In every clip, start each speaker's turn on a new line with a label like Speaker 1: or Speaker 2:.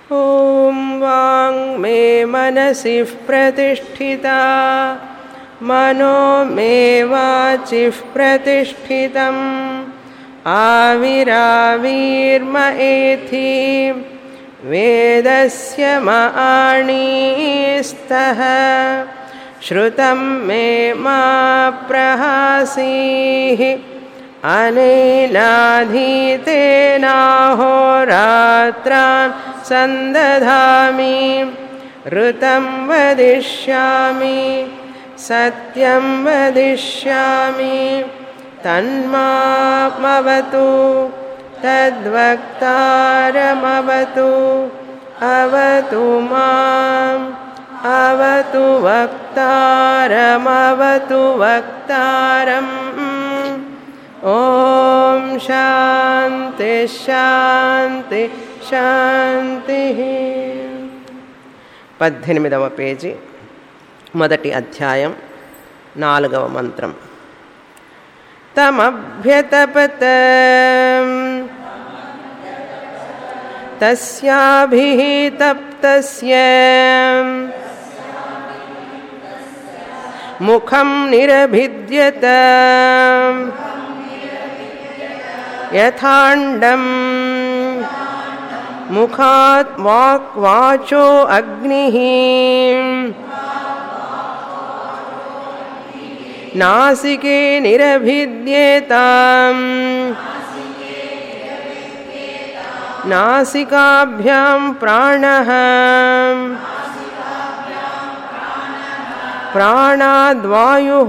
Speaker 1: ॐ वाङ् मे मनसि प्रतिष्ठिता मनो मे वाचिः प्रतिष्ठितम् आविराविर्म एथि वेदस्य म आणीस्तः श्रुतं मे मा प्रहासीः अनेनाधीतेनाहोरात्रान् सन्दधामि ऋतं वदिष्यामि सत्यं वदिष्यामि तन्मामवतु तद्वक्तारमवतु अवतु माम् अवतु वक्तारमवतु वक्तारम् ॐ శాంతి శాంతి శాంతి పద్దెనిమిదవ పేజీ మొదటి అధ్యాయం నాలుగవ మంత్రం తమభ్యతపత తస్యాభిः తప్తస్య ముఖం నిరభిద్యత యథాండం ముఖాత్ వాక్ వాచో అగ్ని నాసికే నిరభిద్యేతాం నాసికాభ్యాం ప్రాణः ప్రాణాద్వాయుः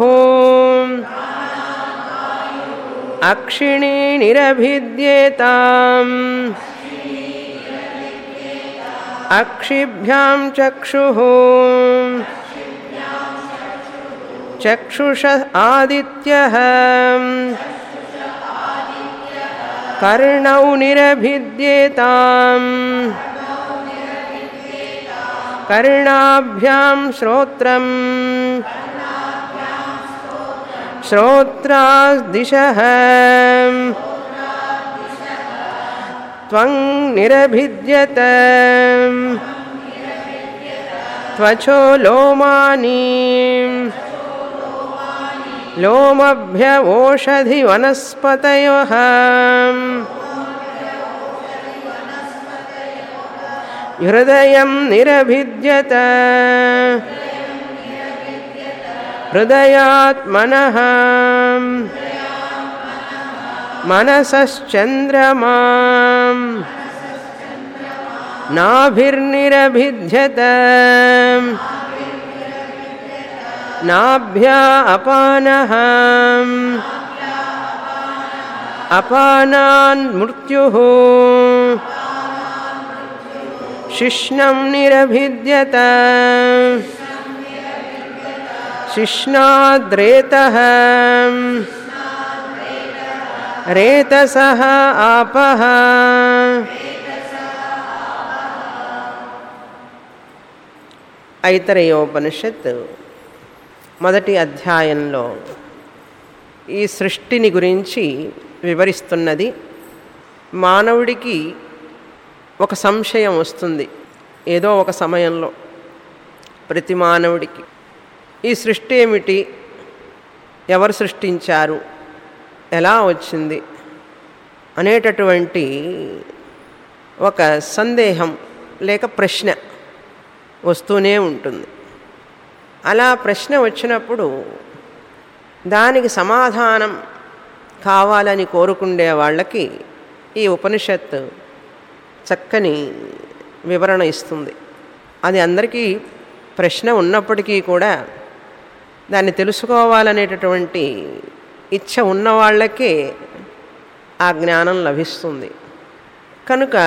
Speaker 1: అక్షిణీ నిరభిద్యేతాం అక్షిభ్యాం చక్షుः చక్షుష ఆదిత్యः కర్ణౌ నిరభిద్యేతాం కర్ణాభ్యాం శ్రోత్రం श्रोत्रादिशः त्वं निरभिद्यत त्वचो लोमानि लोमभ्य ओषधिवनस्पतयः हृदयं निरभिद्यत हृदयात्मनः मनसश्चन्द्रमा नाभिर्निरभिद्यत नाभ्या अपानः अपानान् मृत्युः शिष्णं निरभिद्यत शिष्णाद्रेतः रेतसः आपः ఐతరేయోపనిషత్ మొదటి అధ్యాయంలో ఈ సృష్టిని గురించి వివరిస్తున్నది మానవుడికి ఒక సంశయం వస్తుంది ఏదో ఒక సమయంలో ప్రతి మానవుడికి ఈ సృష్టి ఏమిటి ఎవరు సృష్టించారు ఎలా వచ్చింది అనేటటువంటి ఒక సందేహం లేక ప్రశ్న వస్తూనే ఉంటుంది అలా ప్రశ్న వచ్చినప్పుడు దానికి సమాధానం కావాలని కోరుకుండే వాళ్ళకి ఈ ఉపనిషత్తు చక్కని వివరణ ఇస్తుంది అది అందరికీ ప్రశ్న ఉన్నప్పటికీ కూడా దాన్ని తెలుసుకోవాలనేటటువంటి ఇచ్చ ఉన్న వాళ్ళకే ఆ జ్ఞానం లభిస్తుంది కనుక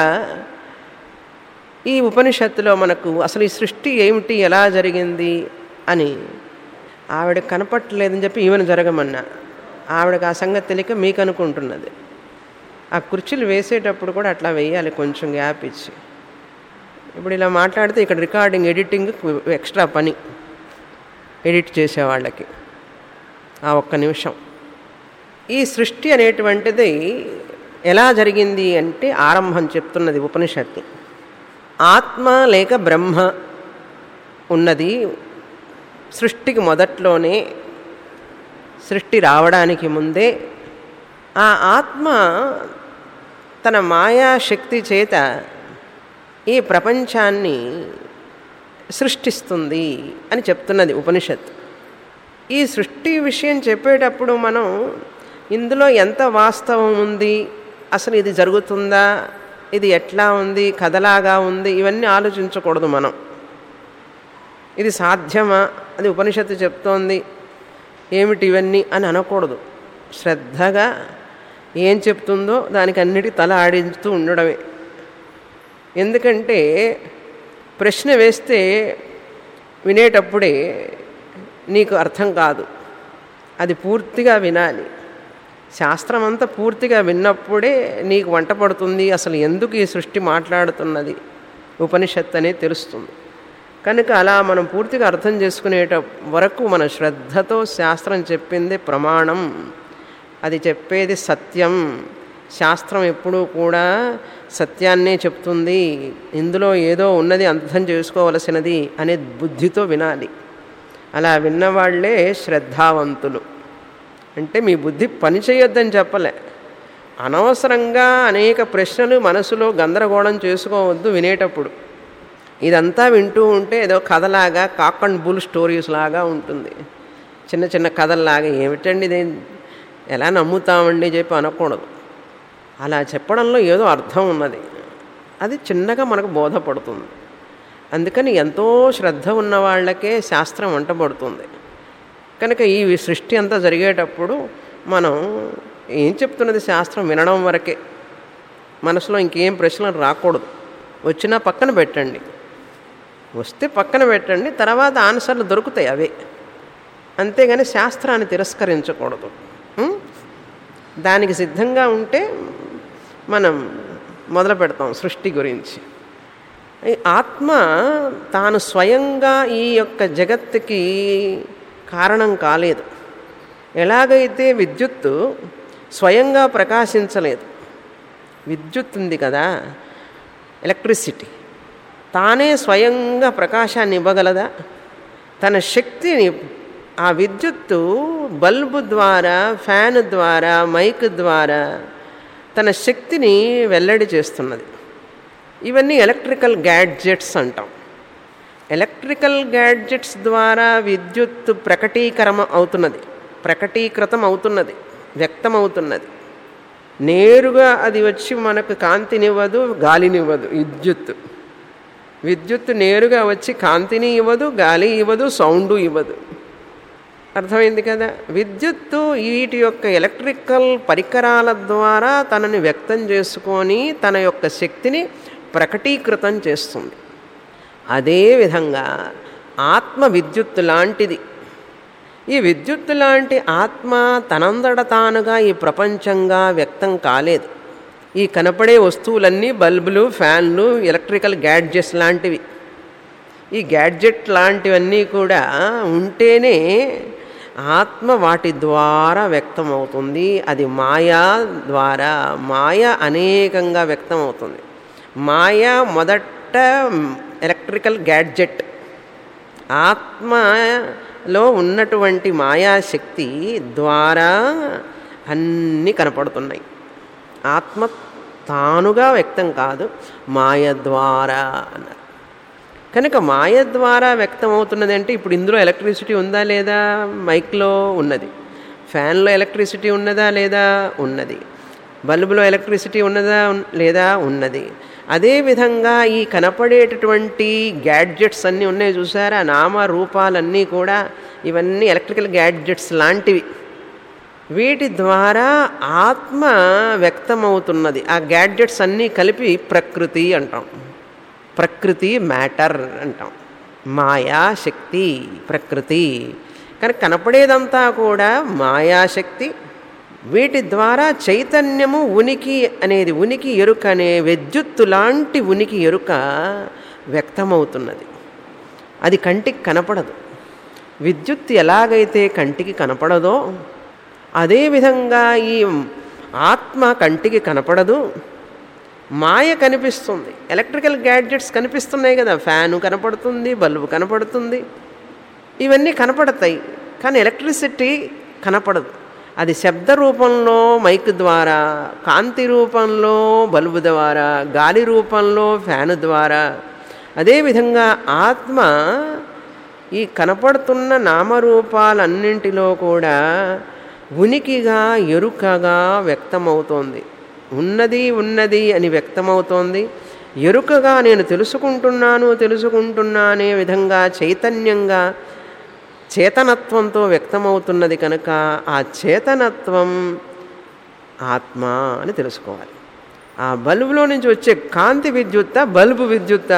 Speaker 1: ఈ ఉపనిషత్తులో మనకు అసలు ఈ సృష్టి ఏమిటి ఎలా జరిగింది అని ఆవిడ కనపట్టలేదని చెప్పి ఈవెన జరగమన్నా ఆవిడకి ఆ సంగతి తెలియక మీకు అనుకుంటున్నది ఆ కుర్చీలు వేసేటప్పుడు కూడా అట్లా వేయాలి కొంచెం గ్యాప్ ఇచ్చి ఇప్పుడు ఇలా మాట్లాడితే ఇక్కడ రికార్డింగ్ ఎడిటింగ్ ఎక్స్ట్రా పని ఎడిట్ చేసేవాళ్ళకి ఆ ఒక్క నిమిషం ఈ సృష్టి అనేటువంటిది ఎలా జరిగింది అంటే ఆరంభం చెప్తున్నది ఉపనిషత్తు ఆత్మ లేక బ్రహ్మ ఉన్నది సృష్టికి మొదట్లోనే సృష్టి రావడానికి ముందే ఆ ఆత్మ తన మాయాశక్తి చేత ఈ ప్రపంచాన్ని సృష్టిస్తుంది అని చెప్తున్నది ఉపనిషత్ ఈ సృష్టి విషయం చెప్పేటప్పుడు మనం ఇందులో ఎంత వాస్తవం ఉంది అసలు ఇది జరుగుతుందా ఇది ఎట్లా ఉంది కథలాగా ఉంది ఇవన్నీ ఆలోచించకూడదు మనం ఇది సాధ్యమా అది ఉపనిషత్తు చెప్తోంది ఏమిటి ఇవన్నీ అని అనకూడదు శ్రద్ధగా ఏం చెప్తుందో దానికి అన్నిటి తల ఆడించుతూ ఉండడమే ఎందుకంటే ప్రశ్న వేస్తే వినేటప్పుడే నీకు అర్థం కాదు అది పూర్తిగా వినాలి శాస్త్రం అంతా పూర్తిగా విన్నప్పుడే నీకు వంట పడుతుంది అసలు ఎందుకు ఈ సృష్టి మాట్లాడుతున్నది ఉపనిషత్ అనేది తెలుస్తుంది కనుక అలా మనం పూర్తిగా అర్థం చేసుకునేట వరకు మన శ్రద్ధతో శాస్త్రం చెప్పింది ప్రమాణం అది చెప్పేది సత్యం శాస్త్రం ఎప్పుడూ కూడా సత్యాన్నే చెప్తుంది ఇందులో ఏదో ఉన్నది అర్థం చేసుకోవలసినది అనే బుద్ధితో వినాలి అలా విన్నవాళ్లే శ్రద్ధావంతులు అంటే మీ బుద్ధి పని చేయొద్దని చెప్పలే అనవసరంగా అనేక ప్రశ్నలు మనసులో గందరగోళం చేసుకోవద్దు వినేటప్పుడు ఇదంతా వింటూ ఉంటే ఏదో కథలాగా కాక్ అండ్ బుల్ స్టోరీస్ లాగా ఉంటుంది చిన్న చిన్న కథల్లాగా ఏమిటండి ఇది ఎలా నమ్ముతామండి చెప్పి అనకూడదు అలా చెప్పడంలో ఏదో అర్థం ఉన్నది అది చిన్నగా మనకు బోధపడుతుంది అందుకని ఎంతో శ్రద్ధ ఉన్న వాళ్ళకే శాస్త్రం వంటబడుతుంది కనుక ఈ సృష్టి అంతా జరిగేటప్పుడు మనం ఏం చెప్తున్నది శాస్త్రం వినడం వరకే మనసులో ఇంకేం ప్రశ్నలు రాకూడదు వచ్చినా పక్కన పెట్టండి వస్తే పక్కన పెట్టండి తర్వాత ఆన్సర్లు దొరుకుతాయి అవే అంతేగాని శాస్త్రాన్ని తిరస్కరించకూడదు ఉం? దానికి సిద్ధంగా ఉంటే మనం మొదలు పెడతాం సృష్టి గురించి ఈ ఆత్మ తాను స్వయంగా ఈ యొక్క జగత్తుకి కారణం కాలేదు ఎలాగైతే విద్యుత్తు స్వయంగా ప్రకాశించలేదు విద్యుత్ ఉంది కదా ఎలక్ట్రిసిటీ తానే స్వయంగా ప్రకాశాన్ని ఇవ్వగలదా తన శక్తిని ఆ విద్యుత్తు బల్బు ద్వారా ఫ్యాన్ ద్వారా మైక్ ద్వారా తన శక్తిని వెల్లడి చేస్తున్నది ఇవన్నీ ఎలక్ట్రికల్ గ్యాడ్జెట్స్ అంటాం ఎలక్ట్రికల్ గ్యాడ్జెట్స్ ద్వారా విద్యుత్ ప్రకటీకరణ అవుతున్నది ప్రకటీకృతం అవుతున్నది వ్యక్తమవుతున్నది నేరుగా అది వచ్చి మనకు కాంతినివ్వదు గాలినివ్వదు విద్యుత్ విద్యుత్ నేరుగా వచ్చి కాంతిని ఇవ్వదు గాలి ఇవ్వదు సౌండు ఇవ్వదు అర్థమైంది కదా విద్యుత్తు వీటి యొక్క ఎలక్ట్రికల్ పరికరాల ద్వారా తనని వ్యక్తం చేసుకొని తన యొక్క శక్తిని ప్రకటీకృతం చేస్తుంది అదేవిధంగా ఆత్మ విద్యుత్తు లాంటిది ఈ విద్యుత్తు లాంటి ఆత్మ తనందడ తానుగా ఈ ప్రపంచంగా వ్యక్తం కాలేదు ఈ కనపడే వస్తువులన్నీ బల్బులు ఫ్యాన్లు ఎలక్ట్రికల్ గ్యాడ్జెట్స్ లాంటివి ఈ గ్యాడ్జెట్ లాంటివన్నీ కూడా ఉంటేనే ఆత్మ వాటి ద్వారా వ్యక్తమవుతుంది అది మాయా ద్వారా మాయ అనేకంగా వ్యక్తమవుతుంది మాయ మొదట ఎలక్ట్రికల్ గ్యాడ్జెట్ ఆత్మలో ఉన్నటువంటి మాయాశక్తి ద్వారా అన్నీ కనపడుతున్నాయి ఆత్మ తానుగా వ్యక్తం కాదు మాయ ద్వారా అన్నారు కనుక మాయ ద్వారా వ్యక్తమవుతున్నది అంటే ఇప్పుడు ఇందులో ఎలక్ట్రిసిటీ ఉందా లేదా మైక్లో ఉన్నది ఫ్యాన్లో ఎలక్ట్రిసిటీ ఉన్నదా లేదా ఉన్నది బల్బులో ఎలక్ట్రిసిటీ ఉన్నదా ఉన్- లేదా ఉన్నది అదేవిధంగా ఈ కనపడేటటువంటి గ్యాడ్జెట్స్ అన్నీ ఉన్నాయి చూసారా నామ రూపాలన్నీ కూడా ఇవన్నీ ఎలక్ట్రికల్ గ్యాడ్జెట్స్ లాంటివి వీటి ద్వారా ఆత్మ వ్యక్తమవుతున్నది ఆ గ్యాడ్జెట్స్ అన్నీ కలిపి ప్రకృతి అంటాం ప్రకృతి మ్యాటర్ అంటాం మాయా శక్తి ప్రకృతి కానీ కనపడేదంతా కూడా మాయాశక్తి వీటి ద్వారా చైతన్యము ఉనికి అనేది ఉనికి ఎరుక అనే విద్యుత్తు లాంటి ఉనికి ఎరుక వ్యక్తమవుతున్నది అది కంటికి కనపడదు విద్యుత్ ఎలాగైతే కంటికి కనపడదో అదేవిధంగా ఈ ఆత్మ కంటికి కనపడదు మాయ కనిపిస్తుంది ఎలక్ట్రికల్ గ్యాడ్జెట్స్ కనిపిస్తున్నాయి కదా ఫ్యాను కనపడుతుంది బల్బు కనపడుతుంది ఇవన్నీ కనపడతాయి కానీ ఎలక్ట్రిసిటీ కనపడదు అది శబ్ద రూపంలో మైక్ ద్వారా కాంతి రూపంలో బల్బు ద్వారా గాలి రూపంలో ఫ్యాను ద్వారా అదేవిధంగా ఆత్మ ఈ కనపడుతున్న నామరూపాలన్నింటిలో కూడా ఉనికిగా ఎరుకగా వ్యక్తమవుతోంది ఉన్నది ఉన్నది అని వ్యక్తమవుతోంది ఎరుకగా నేను తెలుసుకుంటున్నాను తెలుసుకుంటున్నా అనే విధంగా చైతన్యంగా చేతనత్వంతో వ్యక్తమవుతున్నది కనుక ఆ చేతనత్వం ఆత్మ అని తెలుసుకోవాలి ఆ బల్బులో నుంచి వచ్చే కాంతి విద్యుత్త బల్బు విద్యుత్త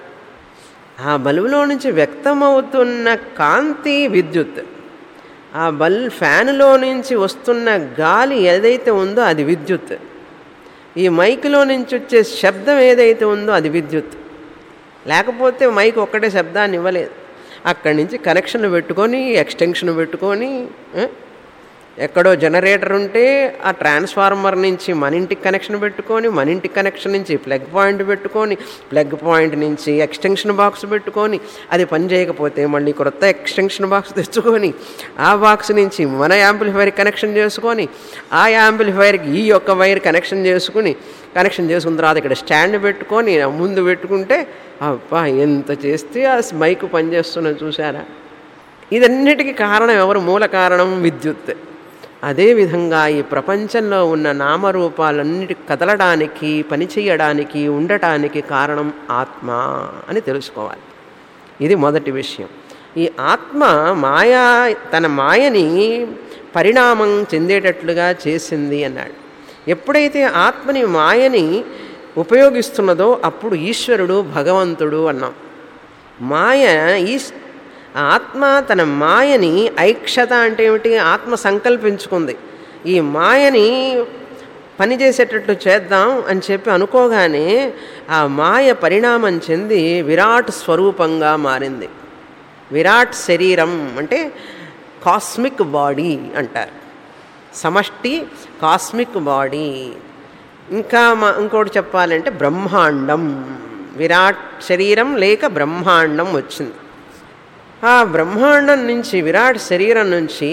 Speaker 1: ఆ బల్బులో నుంచి వ్యక్తమవుతున్న కాంతి విద్యుత్ ఆ బల్ ఫ్యాన్లో నుంచి వస్తున్న గాలి ఏదైతే ఉందో అది విద్యుత్ ఈ మైక్లో నుంచి వచ్చే శబ్దం ఏదైతే ఉందో అది విద్యుత్ లేకపోతే మైక్ ఒక్కటే శబ్దాన్ని ఇవ్వలేదు అక్కడి నుంచి కనెక్షన్ పెట్టుకొని ఎక్స్టెన్షన్ పెట్టుకొని ఆ, ఎక్కడో జనరేటర్ ఉంటే ఆ ట్రాన్స్ఫార్మర్ నుంచి మన ఇంటికి కనెక్షన్ పెట్టుకొని మన ఇంటికి కనెక్షన్ నుంచి ప్లగ్ పాయింట్ పెట్టుకొని ప్లగ్ పాయింట్ నుంచి ఎక్స్టెన్షన్ బాక్స్ పెట్టుకొని అది పని చేయకపోతే మళ్ళీ కొత్త ఎక్స్టెన్షన్ బాక్స్ తెచ్చుకొని ఆ బాక్స్ నుంచి మన యాంప్లిఫైర్ కనెక్షన్ చేసుకొని ఆ యాంప్లిఫైర్కి ఈ యొక్క వైర్ కనెక్షన్ చేసుకుని కనెక్షన్ చేసుకున్న తర్వాత ఇక్కడ స్టాండ్ పెట్టుకొని ముందు పెట్టుకుంటే అబ్బా ఎంత చేస్తే ఆ మైక్ పనిచేస్తున్నది చూసారా ఇదన్నిటికీ కారణం ఎవరు మూల కారణం విద్యుత్ అదేవిధంగా ఈ ప్రపంచంలో ఉన్న నామరూపాలన్నిటి కదలడానికి పనిచేయడానికి ఉండటానికి కారణం ఆత్మ అని తెలుసుకోవాలి ఇది మొదటి విషయం ఈ ఆత్మ మాయా తన మాయని పరిణామం చెందేటట్లుగా చేసింది అన్నాడు ఎప్పుడైతే ఆత్మని మాయని ఉపయోగిస్తున్నదో అప్పుడు ఈశ్వరుడు భగవంతుడు అన్నాం మాయ ఈశ్ ఆత్మ తన మాయని ఐక్షత అంటే ఏమిటి ఆత్మ సంకల్పించుకుంది ఈ మాయని పనిచేసేటట్లు చేద్దాం అని చెప్పి అనుకోగానే ఆ మాయ పరిణామం చెంది విరాట్ స్వరూపంగా మారింది విరాట్ శరీరం అంటే కాస్మిక్ బాడీ అంటారు సమష్టి కాస్మిక్ బాడీ ఇంకా మా- ఇంకోటి చెప్పాలంటే బ్రహ్మాండం విరాట్ శరీరం లేక బ్రహ్మాండం వచ్చింది ఆ బ్రహ్మాండం నుంచి విరాట్ శరీరం నుంచి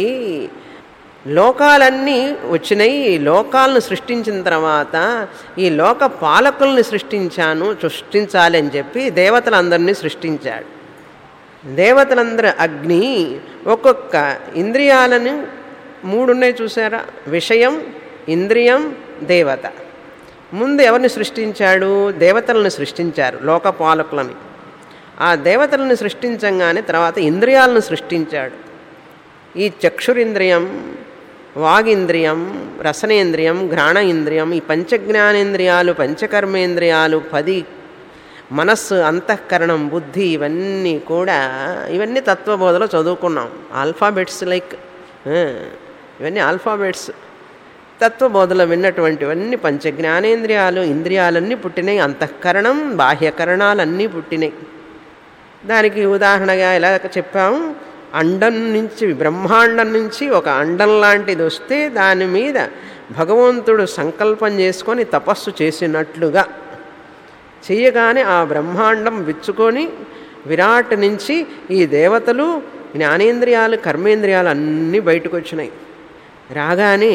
Speaker 1: లోకాలన్నీ వచ్చినాయి ఈ లోకాలను సృష్టించిన తర్వాత ఈ లోక పాలకుల్ని సృష్టించాను సృష్టించాలి అని చెప్పి దేవతలందరినీ సృష్టించాడు దేవతలందరూ అగ్ని ఒక్కొక్క ఇంద్రియాలను మూడు ఉన్నాయి చూసారా విషయం ఇంద్రియం దేవత ముందు ఎవరిని సృష్టించాడు దేవతలను సృష్టించారు లోకపాలకులని ఆ దేవతలను సృష్టించంగానే తర్వాత ఇంద్రియాలను సృష్టించాడు ఈ చక్షురింద్రియం వాగింద్రియం రసనేంద్రియం ఘ్రాణ ఇంద్రియం ఈ పంచజ్ఞానేంద్రియాలు పంచకర్మేంద్రియాలు పది మనస్సు అంతఃకరణం బుద్ధి ఇవన్నీ కూడా ఇవన్నీ తత్వబోధలో చదువుకున్నాం ఆల్ఫాబెట్స్ లైక్ ఇవన్నీ ఆల్ఫాబెట్స్ తత్వబోధలో విన్నటువంటివన్నీ పంచజ్ఞానేంద్రియాలు ఇంద్రియాలన్నీ పుట్టినాయి అంతఃకరణం బాహ్యకరణాలన్నీ పుట్టినాయి దానికి ఉదాహరణగా ఎలా చెప్పాము అండం నుంచి బ్రహ్మాండం నుంచి ఒక అండం లాంటిది వస్తే దాని మీద భగవంతుడు సంకల్పం చేసుకొని తపస్సు చేసినట్లుగా చేయగానే ఆ బ్రహ్మాండం విచ్చుకొని విరాట్ నుంచి ఈ దేవతలు జ్ఞానేంద్రియాలు కర్మేంద్రియాలు అన్నీ బయటకు వచ్చినాయి రాగానే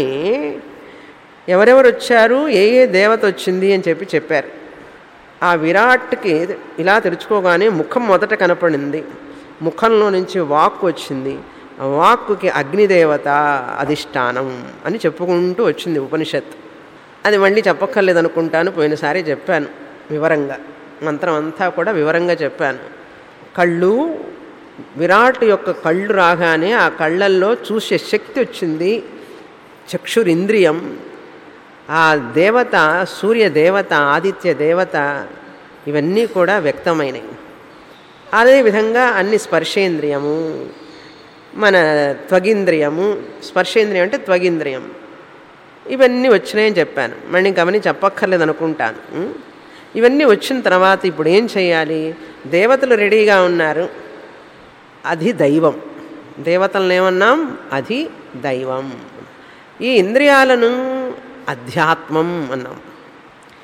Speaker 1: ఎవరెవరు వచ్చారు ఏ ఏ దేవత వచ్చింది అని చెప్పి చెప్పారు ఆ విరాట్కి ఇలా తెరుచుకోగానే ముఖం మొదట కనపడింది ముఖంలో నుంచి వాక్కు వచ్చింది ఆ వాక్కుకి అగ్నిదేవత అధిష్టానం అని చెప్పుకుంటూ వచ్చింది ఉపనిషత్ అది మళ్ళీ చెప్పక్కర్లేదు అనుకుంటాను పోయినసారి చెప్పాను వివరంగా మంత్రం అంతా కూడా వివరంగా చెప్పాను కళ్ళు విరాట్ యొక్క కళ్ళు రాగానే ఆ కళ్ళల్లో చూసే శక్తి వచ్చింది చక్షురింద్రియం ఆ దేవత సూర్య దేవత ఆదిత్య దేవత ఇవన్నీ కూడా వ్యక్తమైనవి అదేవిధంగా అన్ని స్పర్శేంద్రియము మన త్వగింద్రియము స్పర్శేంద్రియం అంటే త్వగింద్రియం ఇవన్నీ వచ్చినాయని చెప్పాను మళ్ళీ గమని చెప్పక్కర్లేదు అనుకుంటాను ఉం? ఇవన్నీ వచ్చిన తర్వాత ఇప్పుడు ఏం చేయాలి దేవతలు రెడీగా ఉన్నారు అది దైవం దేవతలను ఏమన్నాం అది దైవం ఈ ఇంద్రియాలను అధ్యాత్మం అన్నాం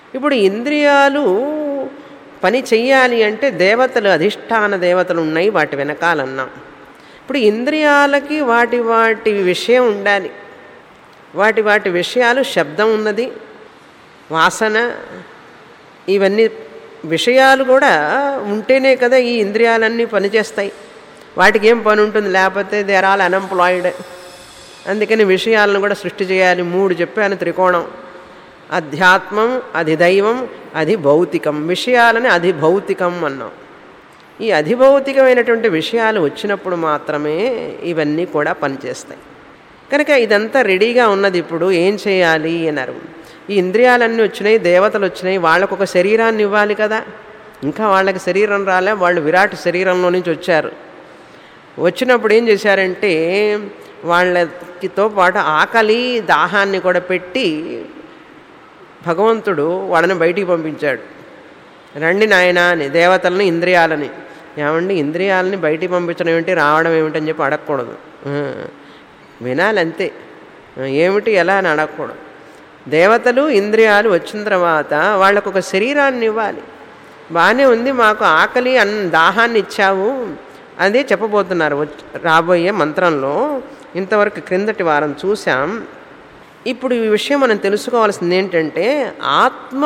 Speaker 1: ఇప్పుడు ఇంద్రియాలు పని చెయ్యాలి అంటే దేవతలు అధిష్టాన దేవతలు ఉన్నాయి వాటి వెనకాలన్నాం ఇప్పుడు ఇంద్రియాలకి వాటి వాటి విషయం ఉండాలి వాటి వాటి విషయాలు శబ్దం ఉన్నది వాసన ఇవన్నీ విషయాలు కూడా ఉంటేనే కదా ఈ ఇంద్రియాలన్నీ పనిచేస్తాయి వాటికి ఏం పని ఉంటుంది లేకపోతే దే ఆర్ ఆల్ అన్ఎంప్లాయిడ్ అందుకని విషయాలను కూడా సృష్టి చేయాలి మూడు చెప్పాను త్రికోణం అధ్యాత్మం అది దైవం అది భౌతికం విషయాలని అది భౌతికం అన్నాం ఈ అధిభౌతికమైనటువంటి విషయాలు వచ్చినప్పుడు మాత్రమే ఇవన్నీ కూడా పనిచేస్తాయి కనుక ఇదంతా రెడీగా ఉన్నది ఇప్పుడు ఏం చేయాలి అన్నారు ఈ ఇంద్రియాలన్నీ వచ్చినాయి దేవతలు వచ్చినాయి వాళ్ళకు ఒక శరీరాన్ని ఇవ్వాలి కదా ఇంకా వాళ్ళకి శరీరం రాలే వాళ్ళు విరాట్ శరీరంలో నుంచి వచ్చారు వచ్చినప్పుడు ఏం చేశారంటే వాళ్ళకితో పాటు ఆకలి దాహాన్ని కూడా పెట్టి భగవంతుడు వాళ్ళని బయటికి పంపించాడు రండి నాయన అని దేవతలని ఇంద్రియాలని ఏమండి ఇంద్రియాలని బయటికి పంపించడం ఏమిటి రావడం ఏమిటి అని చెప్పి అడగకూడదు ఆ, వినాలి అంతే ఆ, ఏమిటి ఎలా అని అడగకూడదు దేవతలు ఇంద్రియాలు వచ్చిన తర్వాత వాళ్ళకు ఒక శరీరాన్ని ఇవ్వాలి బాగానే ఉంది మాకు ఆకలి అన్ దాహాన్ని ఇచ్చావు అదే చెప్పబోతున్నారు వచ్చ- రాబోయే మంత్రంలో ఇంతవరకు క్రిందటి వారం చూసాం ఇప్పుడు ఈ విషయం మనం తెలుసుకోవాల్సింది ఏంటంటే ఆత్మ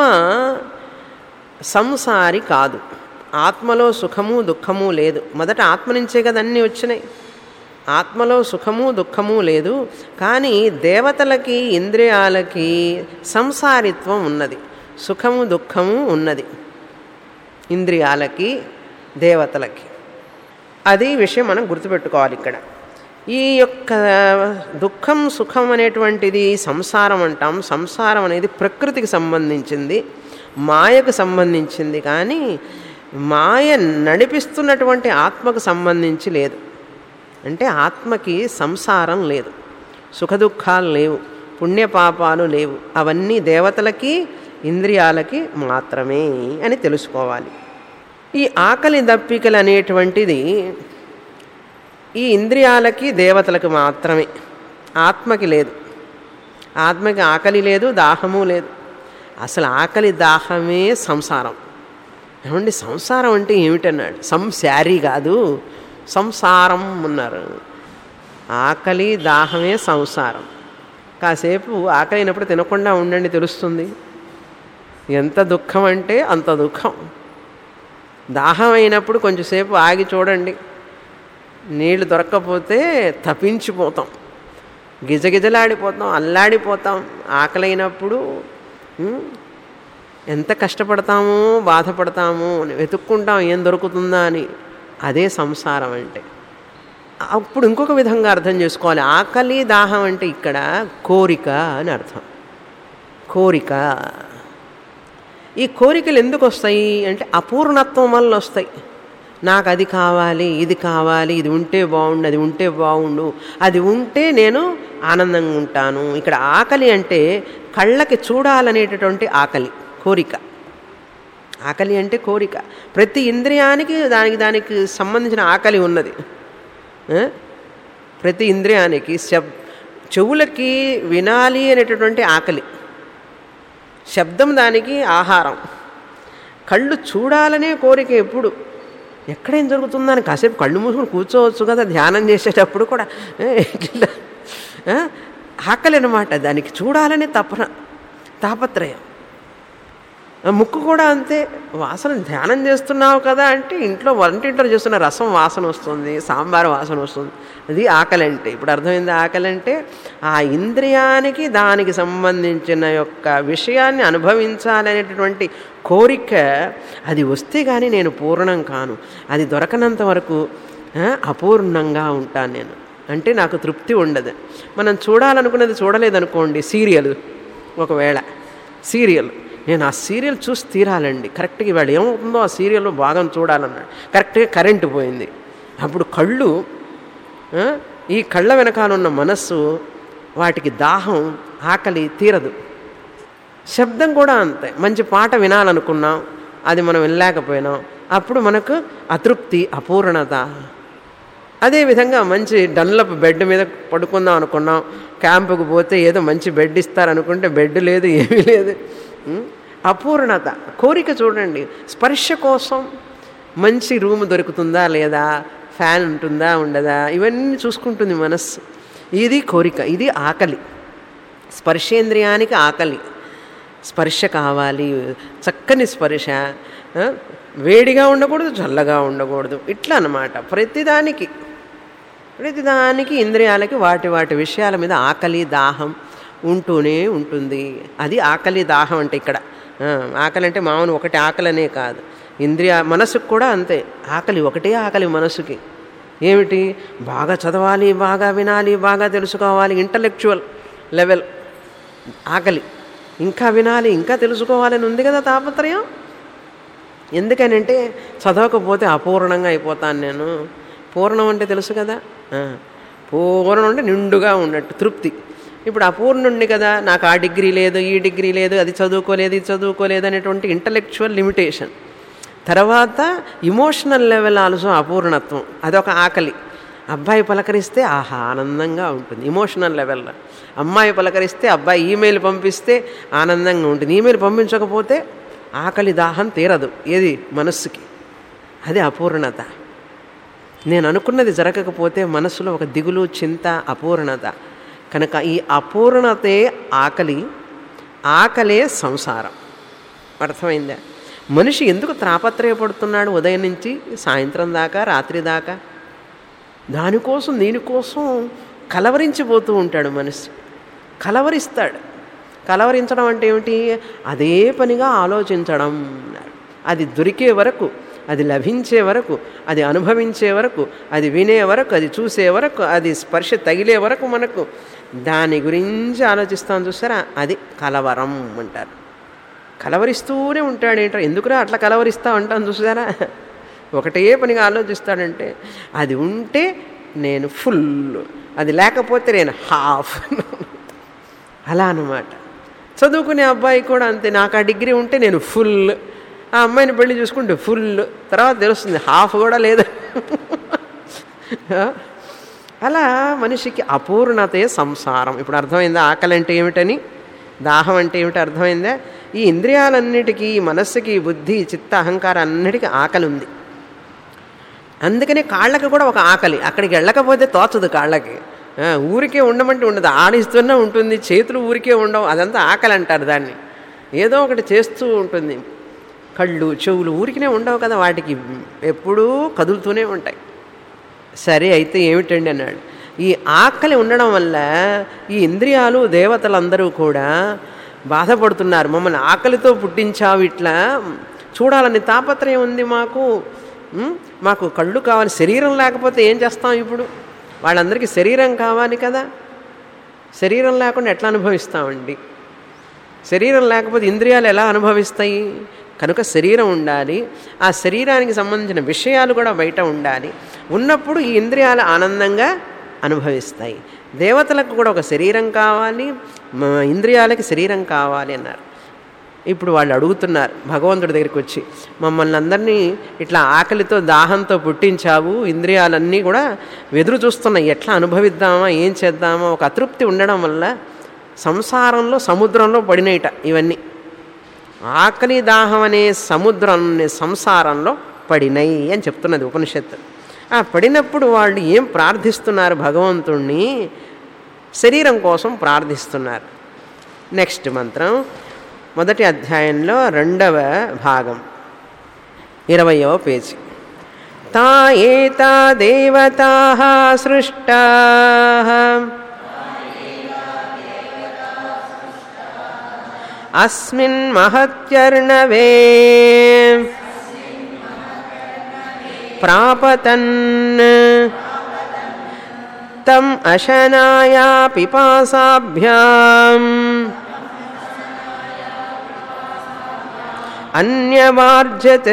Speaker 1: సంసారి కాదు ఆత్మలో సుఖము దుఃఖము లేదు మొదట ఆత్మ నుంచే కదా అన్నీ వచ్చినాయి ఆత్మలో సుఖము దుఃఖము లేదు కానీ దేవతలకి ఇంద్రియాలకి సంసారిత్వం ఉన్నది సుఖము దుఃఖము ఉన్నది ఇంద్రియాలకి దేవతలకి అది విషయం మనం గుర్తుపెట్టుకోవాలి ఇక్కడ ఈ యొక్క దుఃఖం సుఖం అనేటువంటిది సంసారం అంటాం సంసారం అనేది ప్రకృతికి సంబంధించింది మాయకు సంబంధించింది కానీ మాయ నడిపిస్తున్నటువంటి ఆత్మకు సంబంధించి లేదు అంటే ఆత్మకి సంసారం లేదు సుఖదుఖాలు లేవు పుణ్యపాపాలు లేవు అవన్నీ దేవతలకి ఇంద్రియాలకి మాత్రమే అని తెలుసుకోవాలి ఈ ఆకలి దప్పికలు అనేటువంటిది ఈ ఇంద్రియాలకి దేవతలకు మాత్రమే ఆత్మకి లేదు ఆత్మకి ఆకలి లేదు దాహము లేదు అసలు ఆకలి దాహమే సంసారం ఏమండి సంసారం అంటే ఏమిటన్నాడు సంసారి కాదు సంసారం అన్నారు ఆకలి దాహమే సంసారం కాసేపు ఆకలి అయినప్పుడు తినకుండా ఉండండి తెలుస్తుంది ఎంత దుఃఖం అంటే అంత దుఃఖం దాహం అయినప్పుడు కొంచెంసేపు ఆగి చూడండి నీళ్లు దొరక్కపోతే తప్పించిపోతాం గిజగిజలాడిపోతాం అల్లాడిపోతాం ఆకలైనప్పుడు ఉం, ఎంత కష్టపడతామో బాధపడతామో అని వెతుక్కుంటాం ఏం దొరుకుతుందా అని అదే సంసారం అంటే అప్పుడు ఇంకొక విధంగా అర్థం చేసుకోవాలి ఆకలి దాహం అంటే ఇక్కడ కోరిక అని అర్థం కోరిక ఈ కోరికలు ఎందుకు వస్తాయి అంటే అపూర్ణత్వం వల్ల వస్తాయి నాకు అది కావాలి ఇది కావాలి ఇది ఉంటే బాగుండు అది ఉంటే బాగుండు అది ఉంటే నేను ఆనందంగా ఉంటాను ఇక్కడ ఆకలి అంటే కళ్ళకి చూడాలనేటటువంటి ఆకలి కోరిక ఆకలి అంటే కోరిక ప్రతి ఇంద్రియానికి దానికి దానికి సంబంధించిన ఆకలి ఉన్నది ఆ? ప్రతి ఇంద్రియానికి శబ్ చెవులకి వినాలి అనేటటువంటి ఆకలి శబ్దం దానికి ఆహారం కళ్ళు చూడాలనే కోరిక ఎప్పుడు ఎక్కడేం జరుగుతుందని కాసేపు కళ్ళు మూసుకొని కూర్చోవచ్చు కదా ధ్యానం చేసేటప్పుడు కూడా ఏ, ఇట్లా ఆ, ఆకలి అనమాట దానికి చూడాలనే తపన తాపత్రయం ఆ ముక్కు కూడా అంతే వాసన ధ్యానం చేస్తున్నావు కదా అంటే ఇంట్లో వంటింట్లో చేస్తున్న రసం వాసన వస్తుంది సాంబార్ వాసన వస్తుంది అది ఆకలి అంటే ఇప్పుడు అర్థమైంది ఆకలి అంటే ఆ ఇంద్రియానికి దానికి సంబంధించిన యొక్క విషయాన్ని అనుభవించాలనేటటువంటి కోరిక అది వస్తే కానీ నేను పూర్ణం కాను అది దొరకనంత వరకు ఆ, అపూర్ణంగా ఉంటాను నేను అంటే నాకు తృప్తి ఉండదు మనం చూడాలనుకున్నది చూడలేదనుకోండి సీరియల్ ఒకవేళ సీరియల్ నేను ఆ సీరియల్ చూసి తీరాలండి కరెక్ట్గా ఇవాళ ఏమవుతుందో ఆ సీరియల్ భాగం చూడాలన్నాడు కరెక్ట్గా కరెంటు పోయింది అప్పుడు కళ్ళు ఆ, ఈ కళ్ళ వెనకాల ఉన్న మనస్సు వాటికి దాహం ఆకలి తీరదు శబ్దం కూడా అంతే మంచి పాట వినాలనుకున్నాం అది మనం వినలేకపోయినాం అప్పుడు మనకు అతృప్తి అపూర్ణత అదేవిధంగా మంచి డన్లప్ బెడ్ మీద పడుకుందాం అనుకున్నాం క్యాంపుకు పోతే ఏదో మంచి బెడ్ ఇస్తారనుకుంటే బెడ్ లేదు ఏమీ లేదు ఉం? అపూర్ణత కోరిక చూడండి స్పర్శ కోసం మంచి రూమ్ దొరుకుతుందా లేదా ఫ్యాన్ ఉంటుందా ఉండదా ఇవన్నీ చూసుకుంటుంది మనస్సు ఇది కోరిక ఇది ఆకలి స్పర్శేంద్రియానికి ఆకలి స్పర్శ కావాలి చక్కని స్పర్శ ఆ, వేడిగా ఉండకూడదు చల్లగా ఉండకూడదు ఇట్లా అన్నమాట ప్రతిదానికి ప్రతిదానికి ఇంద్రియాలకి వాటి వాటి విషయాల మీద ఆకలి దాహం ఉంటూనే ఉంటుంది అది ఆకలి దాహం అంటే ఇక్కడ ఆ, ఆకలి అంటే మామూలు ఒకటి ఆకలనే కాదు ఇంద్రియ మనసుకు కూడా అంతే ఆకలి ఒకటే ఆకలి మనసుకి ఏమిటి బాగా చదవాలి బాగా వినాలి బాగా తెలుసుకోవాలి ఇంటలెక్చువల్ లెవెల్ ఆకలి ఇంకా వినాలి ఇంకా తెలుసుకోవాలని ఉంది కదా తాపత్రయం ఎందుకనంటే చదవకపోతే అపూర్ణంగా అయిపోతాను నేను పూర్ణం అంటే తెలుసు కదా ఆ, పూర్ణం అంటే నిండుగా ఉన్నట్టు తృప్తి ఇప్పుడు అపూర్ణుండి కదా నాకు ఆ డిగ్రీ లేదు ఈ డిగ్రీ లేదు అది చదువుకోలేదు ఇది చదువుకోలేదు అనేటువంటి ఇంటలెక్చువల్ లిమిటేషన్ తర్వాత ఇమోషనల్ లెవెల్ ఆల్సో అపూర్ణత్వం అదొక ఆకలి అబ్బాయి పలకరిస్తే ఆహా ఆనందంగా ఉంటుంది ఇమోషనల్ లెవెల్లో అమ్మాయి పలకరిస్తే అబ్బాయి ఈమెయిల్ పంపిస్తే ఆనందంగా ఉంటుంది ఈమెయిల్ పంపించకపోతే ఆకలి దాహం తీరదు ఏది మనస్సుకి అది అపూర్ణత నేను అనుకున్నది జరగకపోతే మనసులో ఒక దిగులు చింత అపూర్ణత కనుక ఈ అపూర్ణతే ఆకలి ఆకలే సంసారం అర్థమైందా మనిషి ఎందుకు తాపత్రయపడుతున్నాడు ఉదయం నుంచి సాయంత్రం దాకా రాత్రి దాకా దానికోసం దీనికోసం కలవరించిపోతూ ఉంటాడు మనిషి కలవరిస్తాడు కలవరించడం అంటే ఏమిటి అదే పనిగా ఆలోచించడం అన్నారు అది దొరికే వరకు అది లభించే వరకు అది అనుభవించే వరకు అది వినే వరకు అది చూసే వరకు అది స్పర్శ తగిలే వరకు మనకు దాని గురించి ఆలోచిస్తాం చూసారా అది కలవరం అంటారు కలవరిస్తూనే ఉంటాడు ఏంటో ఎందుకురా అట్లా కలవరిస్తా ఉంటాను చూసారా ఒకటే పనిగా ఆలోచిస్తాడంటే అది ఉంటే నేను ఫుల్ అది లేకపోతే నేను హాఫ్ అలా అనమాట చదువుకునే అబ్బాయి కూడా అంతే నాకు ఆ డిగ్రీ ఉంటే నేను ఫుల్ ఆ అమ్మాయిని పెళ్లి చూసుకుంటే ఫుల్ తర్వాత తెలుస్తుంది హాఫ్ కూడా లేదు అలా మనిషికి అపూర్ణతే సంసారం ఇప్పుడు అర్థమైందా ఆకలి అంటే ఏమిటని దాహం అంటే ఏమిటి అర్థమైందా ఈ ఇంద్రియాలన్నిటికీ ఈ మనస్సుకి బుద్ధి చిత్త అహంకారం అన్నిటికీ ఆకలి ఉంది అందుకనే కాళ్ళకి కూడా ఒక ఆకలి అక్కడికి వెళ్ళకపోతే తోచదు కాళ్ళకి ఆ, ఊరికే ఉండమంటే ఉండదు ఆడిస్తున్నా ఉంటుంది చేతులు ఊరికే ఉండవు అదంతా ఆకలి అంటారు దాన్ని ఏదో ఒకటి చేస్తూ ఉంటుంది కళ్ళు చెవులు ఊరికినే ఉండవు కదా వాటికి ఎప్పుడూ కదులుతూనే ఉంటాయి సరే అయితే ఏమిటండి అన్నాడు ఈ ఆకలి ఉండడం వల్ల ఈ ఇంద్రియాలు దేవతలందరూ కూడా బాధపడుతున్నారు మమ్మల్ని ఆకలితో పుట్టించావు ఇట్లా చూడాలని తాపత్రయం ఉంది మాకు ఉమ్, మాకు కళ్ళు కావాలి శరీరం లేకపోతే ఏం చేస్తాం ఇప్పుడు వాళ్ళందరికీ శరీరం కావాలి కదా శరీరం లేకుండా ఎట్లా అనుభవిస్తామండి శరీరం లేకపోతే ఇంద్రియాలు ఎలా అనుభవిస్తాయి కనుక శరీరం ఉండాలి ఆ శరీరానికి సంబంధించిన విషయాలు కూడా బయట ఉండాలి ఉన్నప్పుడు ఈ ఇంద్రియాలు ఆనందంగా అనుభవిస్తాయి దేవతలకు కూడా ఒక శరీరం కావాలి మ- ఇంద్రియాలకి శరీరం కావాలి అన్నారు ఇప్పుడు వాళ్ళు అడుగుతున్నారు భగవంతుడి దగ్గరికి వచ్చి మమ్మల్ని అందరినీ ఇట్లా ఆకలితో దాహంతో పుట్టించావు ఇంద్రియాలన్నీ కూడా ఎదురు చూస్తున్నాయి ఎట్లా అనుభవిద్దామా ఏం చేద్దామా ఒక అతృప్తి ఉండడం వల్ల సంసారంలో సముద్రంలో పడినయట ఇవన్నీ ఆకలి దాహం అనే సముద్రం అనే సంసారంలో పడినయి అని చెప్తున్నది ఉపనిషత్తు ఆ పడినప్పుడు వాళ్ళు ఏం ప్రార్థిస్తున్నారు భగవంతుణ్ణి శరీరం కోసం ప్రార్థిస్తున్నారు నెక్స్ట్ మంత్రం మొదటి అధ్యాయంలో రెండవ భాగం ఇరవయవ పేజీ తా ఏతా దేవతా సృష్టా అస్మిన్ మహత్యర్ణవే ప్రాపతన్ తం అశనాయా పిపాసాభ్యాం అన్యవార్జత్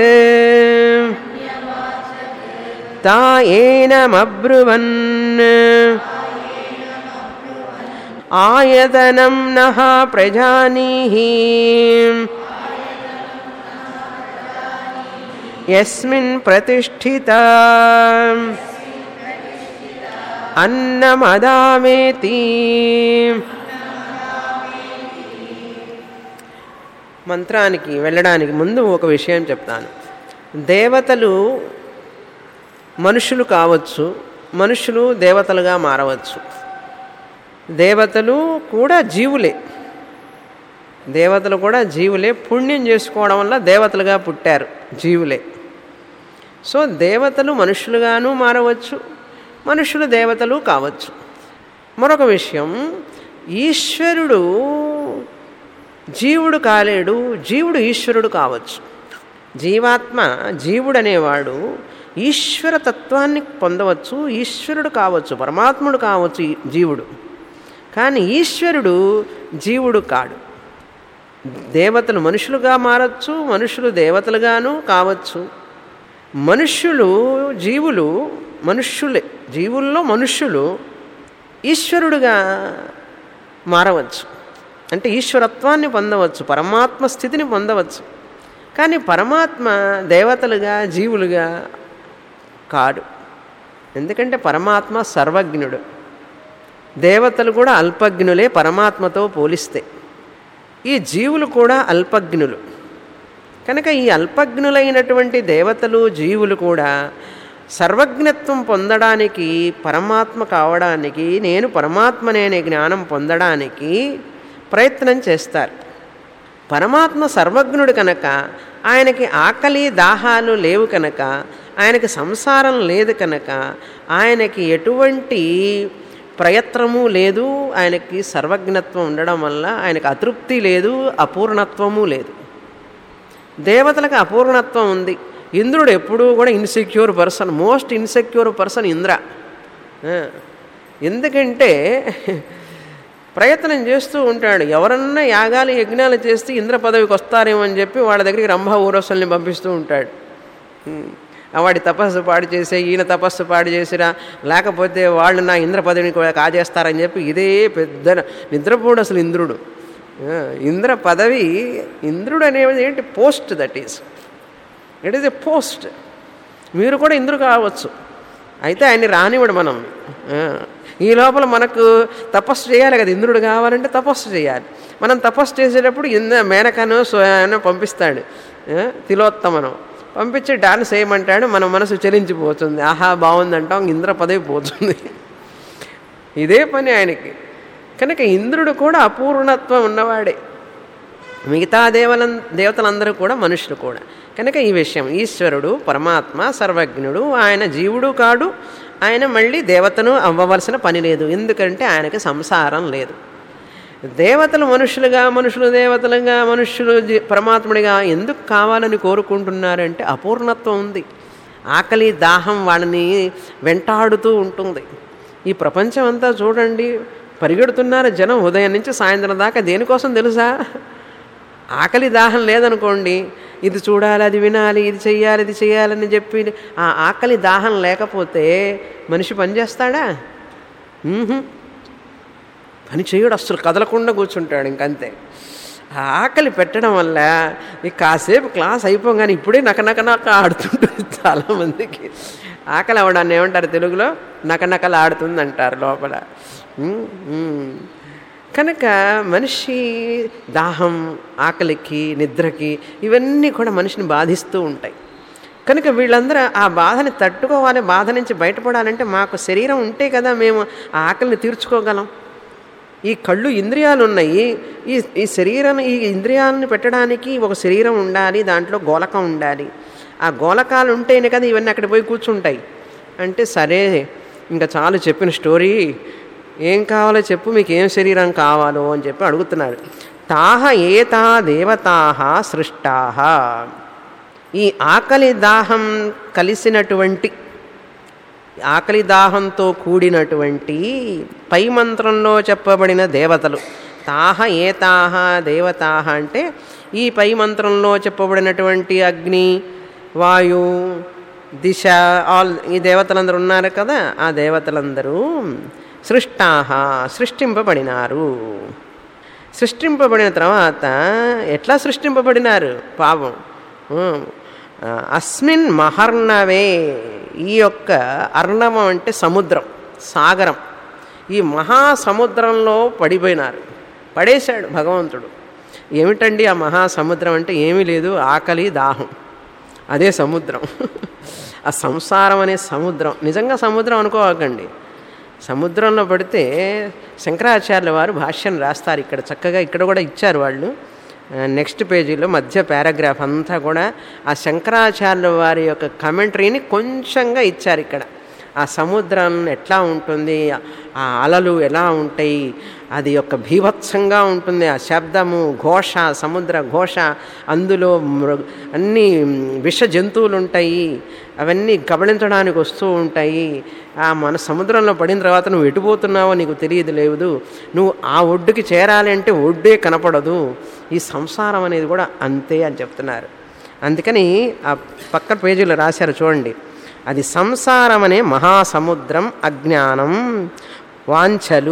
Speaker 1: తాయేనమబ్రువన్ ఆయతనం నః ప్రజానీహి యస్మిన్ ప్రతిష్ఠిత అన్నమదామేతి మంత్రానికి వెళ్ళడానికి ముందు ఒక విషయం చెప్తాను దేవతలు మనుషులు కావచ్చు మనుషులు దేవతలుగా మారవచ్చు దేవతలు కూడా జీవులే దేవతలు కూడా జీవులే పుణ్యం చేసుకోవడం వల్ల దేవతలుగా పుట్టారు జీవులే సో దేవతలు మనుషులుగాను మారవచ్చు మనుషులు దేవతలు కావచ్చు మరొక విషయం ఈశ్వరుడు జీవుడు కాలేడు జీవుడు ఈశ్వరుడు కావచ్చు జీవాత్మ జీవుడు అనేవాడు ఈశ్వర తత్వాన్ని పొందవచ్చు ఈశ్వరుడు కావచ్చు పరమాత్ముడు కావచ్చు ఈ జీవుడు కానీ ఈశ్వరుడు జీవుడు కాడు దేవతలు మనుషులుగా మారచ్చు మనుషులు దేవతలుగాను కావచ్చు మనుష్యులు జీవులు మనుష్యులే జీవుల్లో మనుష్యులు ఈశ్వరుడుగా మారవచ్చు అంటే ఈశ్వరత్వాన్ని పొందవచ్చు పరమాత్మ స్థితిని పొందవచ్చు కానీ పరమాత్మ దేవతలుగా జీవులుగా కాడు ఎందుకంటే పరమాత్మ సర్వజ్ఞుడు దేవతలు కూడా అల్పజ్ఞులే పరమాత్మతో పోలిస్తే ఈ జీవులు కూడా అల్పజ్ఞులు కనుక ఈ అల్పజ్ఞులైనటువంటి దేవతలు జీవులు కూడా సర్వజ్ఞత్వం పొందడానికి పరమాత్మ కావడానికి నేను పరమాత్మనే జ్ఞానం పొందడానికి ప్రయత్నం చేస్తారు పరమాత్మ సర్వజ్ఞుడు కనుక ఆయనకి ఆకలి దాహాలు లేవు కనుక ఆయనకి సంసారం లేదు కనుక ఆయనకి ఎటువంటి ప్రయత్నము లేదు ఆయనకి సర్వజ్ఞత్వం ఉండడం వల్ల ఆయనకి అతృప్తి లేదు అపూర్ణత్వము లేదు దేవతలకు అపూర్ణత్వం ఉంది ఇంద్రుడు ఎప్పుడూ కూడా insecure person most insecure person Indra ఆ, ఎందుకంటే ప్రయత్నం చేస్తూ ఉంటాడు ఎవరన్నా యాగాలు యజ్ఞాలు చేస్తే ఇంద్ర పదవికి వస్తారేమో అని చెప్పి వాళ్ళ దగ్గరికి రంభ ఊరసుల్ని పంపిస్తూ ఉంటాడు ఉమ్. ఆ వాడి తపస్సు పాడు చేసే ఈయన తపస్సు పాడు చేసిరా లేకపోతే వాళ్ళు నా ఇంద్ర పదవిని కూడా కాజేస్తారని చెప్పి ఇదే పెద్ద నిద్రపోడు అసలు ఇంద్రుడు ఆ, ఇంద్ర పదవి ఇంద్రుడు అనేది ఏంటి post that is it is a post మీరు కూడా ఇంద్రుడు కావచ్చు అయితే ఆయన్ని రానివ్వడు మనం ఆ, ఈ లోపల మనకు తపస్సు చేయాలి కదా ఇంద్రుడు కావాలంటే తపస్సు చేయాలి మనం తపస్సు చేసేటప్పుడు ఇంద మేనకను సోయాను పంపిస్తాడు ఆ, తిలోత్తమనం పంపించి డాన్స్ చేయమంటాడు మన మనసు చెలించిపోతుంది ఆహా బాగుందంటాం ఇంద్ర పదవి పోతుంది ఇదే పని ఆయనకి కనుక ఇంద్రుడు కూడా అపూర్ణత్వం ఉన్నవాడే మిగతా దేవల దేవతలందరూ కూడా మనుషులు కూడా కనుక ఈ విషయం ఈశ్వరుడు పరమాత్మ సర్వజ్ఞుడు ఆయన జీవుడు కాడు ఆయన మళ్ళీ దేవతను అవ్వవలసిన పని లేదు ఎందుకంటే ఆయనకి సంసారం లేదు దేవతలు మనుషులుగా మనుషులు దేవతలుగా మనుషులు జీ- పరమాత్ముడిగా ఎందుకు కావాలని కోరుకుంటున్నారంటే అపూర్ణత్వం ఉంది ఆకలి దాహం వాళ్ళని వెంటాడుతూ ఉంటుంది ఈ ప్రపంచం అంతా చూడండి పరిగెడుతున్నారు జనం ఉదయం నుంచి సాయంత్రం దాకా దేనికోసం తెలుసా ఆకలి దాహం లేదనుకోండి ఇది చూడాలి అది వినాలి ఇది చెయ్యాలి ఇది చెయ్యాలని చెప్పి ఆ ఆకలి దాహం లేకపోతే మనిషి పని చేస్తాడా మ్మ్హ్మ్. పని చేయడు అసలు కదలకుండా కూర్చుంటాడు ఇంకంతే ఆ ఆకలి పెట్టడం వల్ల ఈ కాసేపు క్లాస్ అయిపోగానే ఇప్పుడే నకనకనక ఆడుతుంటుంది చాలామందికి ఆకలి అవడాన్ని ఏమంటారు తెలుగులో నకనకలు ఆడుతుంది అంటారు లోపల ఉమ్, ఉమ్. కనుక మనిషి దాహం ఆకలికి నిద్రకి ఇవన్నీ కూడా మనిషిని బాధిస్తూ ఉంటాయి కనుక వీళ్ళందరూ ఆ బాధని తట్టుకోవాలి బాధ నుంచి బయటపడాలంటే మాకు శరీరం ఉంటే కదా మేము ఆ ఆకలిని తీర్చుకోగలం ఈ కళ్ళు ఇంద్రియాలు ఉన్నాయి ఈ ఈ శరీరం ఈ ఇంద్రియాలను పెట్టడానికి ఒక శరీరం ఉండాలి దాంట్లో గోలకం ఉండాలి ఆ గోలకాలు ఉంటేనే కదా ఇవన్నీ అక్కడ పోయి కూర్చుంటాయి అంటే సరే ఇంకా చాలు చెప్పిన స్టోరీ ఏం కావాలో చెప్పు మీకు ఏం శరీరం కావాలో అని చెప్పి అడుగుతున్నాడు తాహ ఏతా దేవతాహ సృష్టాహ ఈ ఆకలి దాహం కలిసినటువంటి ఆకలి దాహంతో కూడినటువంటి పై మంత్రంలో చెప్పబడిన దేవతలు తాహ ఏతాహ దేవతాహ అంటే ఈ పై మంత్రంలో చెప్పబడినటువంటి అగ్ని వాయు దిశ ఆల్ ఈ దేవతలందరూ ఉన్నారు కదా ఆ దేవతలందరూ సృష్టాహ సృష్టింపబడినారు సృష్టింపబడిన తర్వాత ఎట్లా సృష్టింపబడినారు పాపం ఉమ్, ఆ, అస్మిన్ మహర్ణవే ఈ యొక్క అర్ణవం అంటే సముద్రం సాగరం ఈ మహాసముద్రంలో పడిపోయినారు పడేశాడు భగవంతుడు ఏమిటండి ఆ మహాసముద్రం అంటే ఏమీ లేదు ఆకలి దాహం అదే సముద్రం ఆ సంసారం అనే సముద్రం నిజంగా సముద్రం అనుకోవకండి సముద్రంలో పడితే శంకరాచార్యుల వారు భాష్యం రాస్తారు ఇక్కడ చక్కగా ఇక్కడ కూడా ఇచ్చారు వాళ్ళు నెక్స్ట్ పేజీలో మధ్య పారాగ్రాఫ్ అంతా కూడా ఆ శంకరాచార్యుల వారి యొక్క కమెంటరీని కొంచెంగా ఇచ్చారు ఇక్కడ ఆ సముద్రం ఎట్లా ఉంటుంది ఆ అలలు ఎలా ఉంటాయి అది యొక్క భీభత్సంగా ఉంటుంది ఆ శబ్దము ఘోష సముద్ర ఘోష అందులో మృ- అన్ని విష జంతువులు ఉంటాయి అవన్నీ కబళించడానికి వస్తూ ఉంటాయి ఆ మన సముద్రంలో పడిన తర్వాత నువ్వు ఎటుపోతున్నావో నీకు తెలియదు లేదు నువ్వు ఆ ఒడ్డుకి చేరాలి అంటే ఒడ్డే కనపడదు ఈ సంసారం అనేది కూడా అంతే అని చెప్తున్నారు అందుకని ఆ పక్క పేజీలో రాశారు చూడండి అది సంసారం అనే మహాసముద్రం అజ్ఞానం వాంఛలు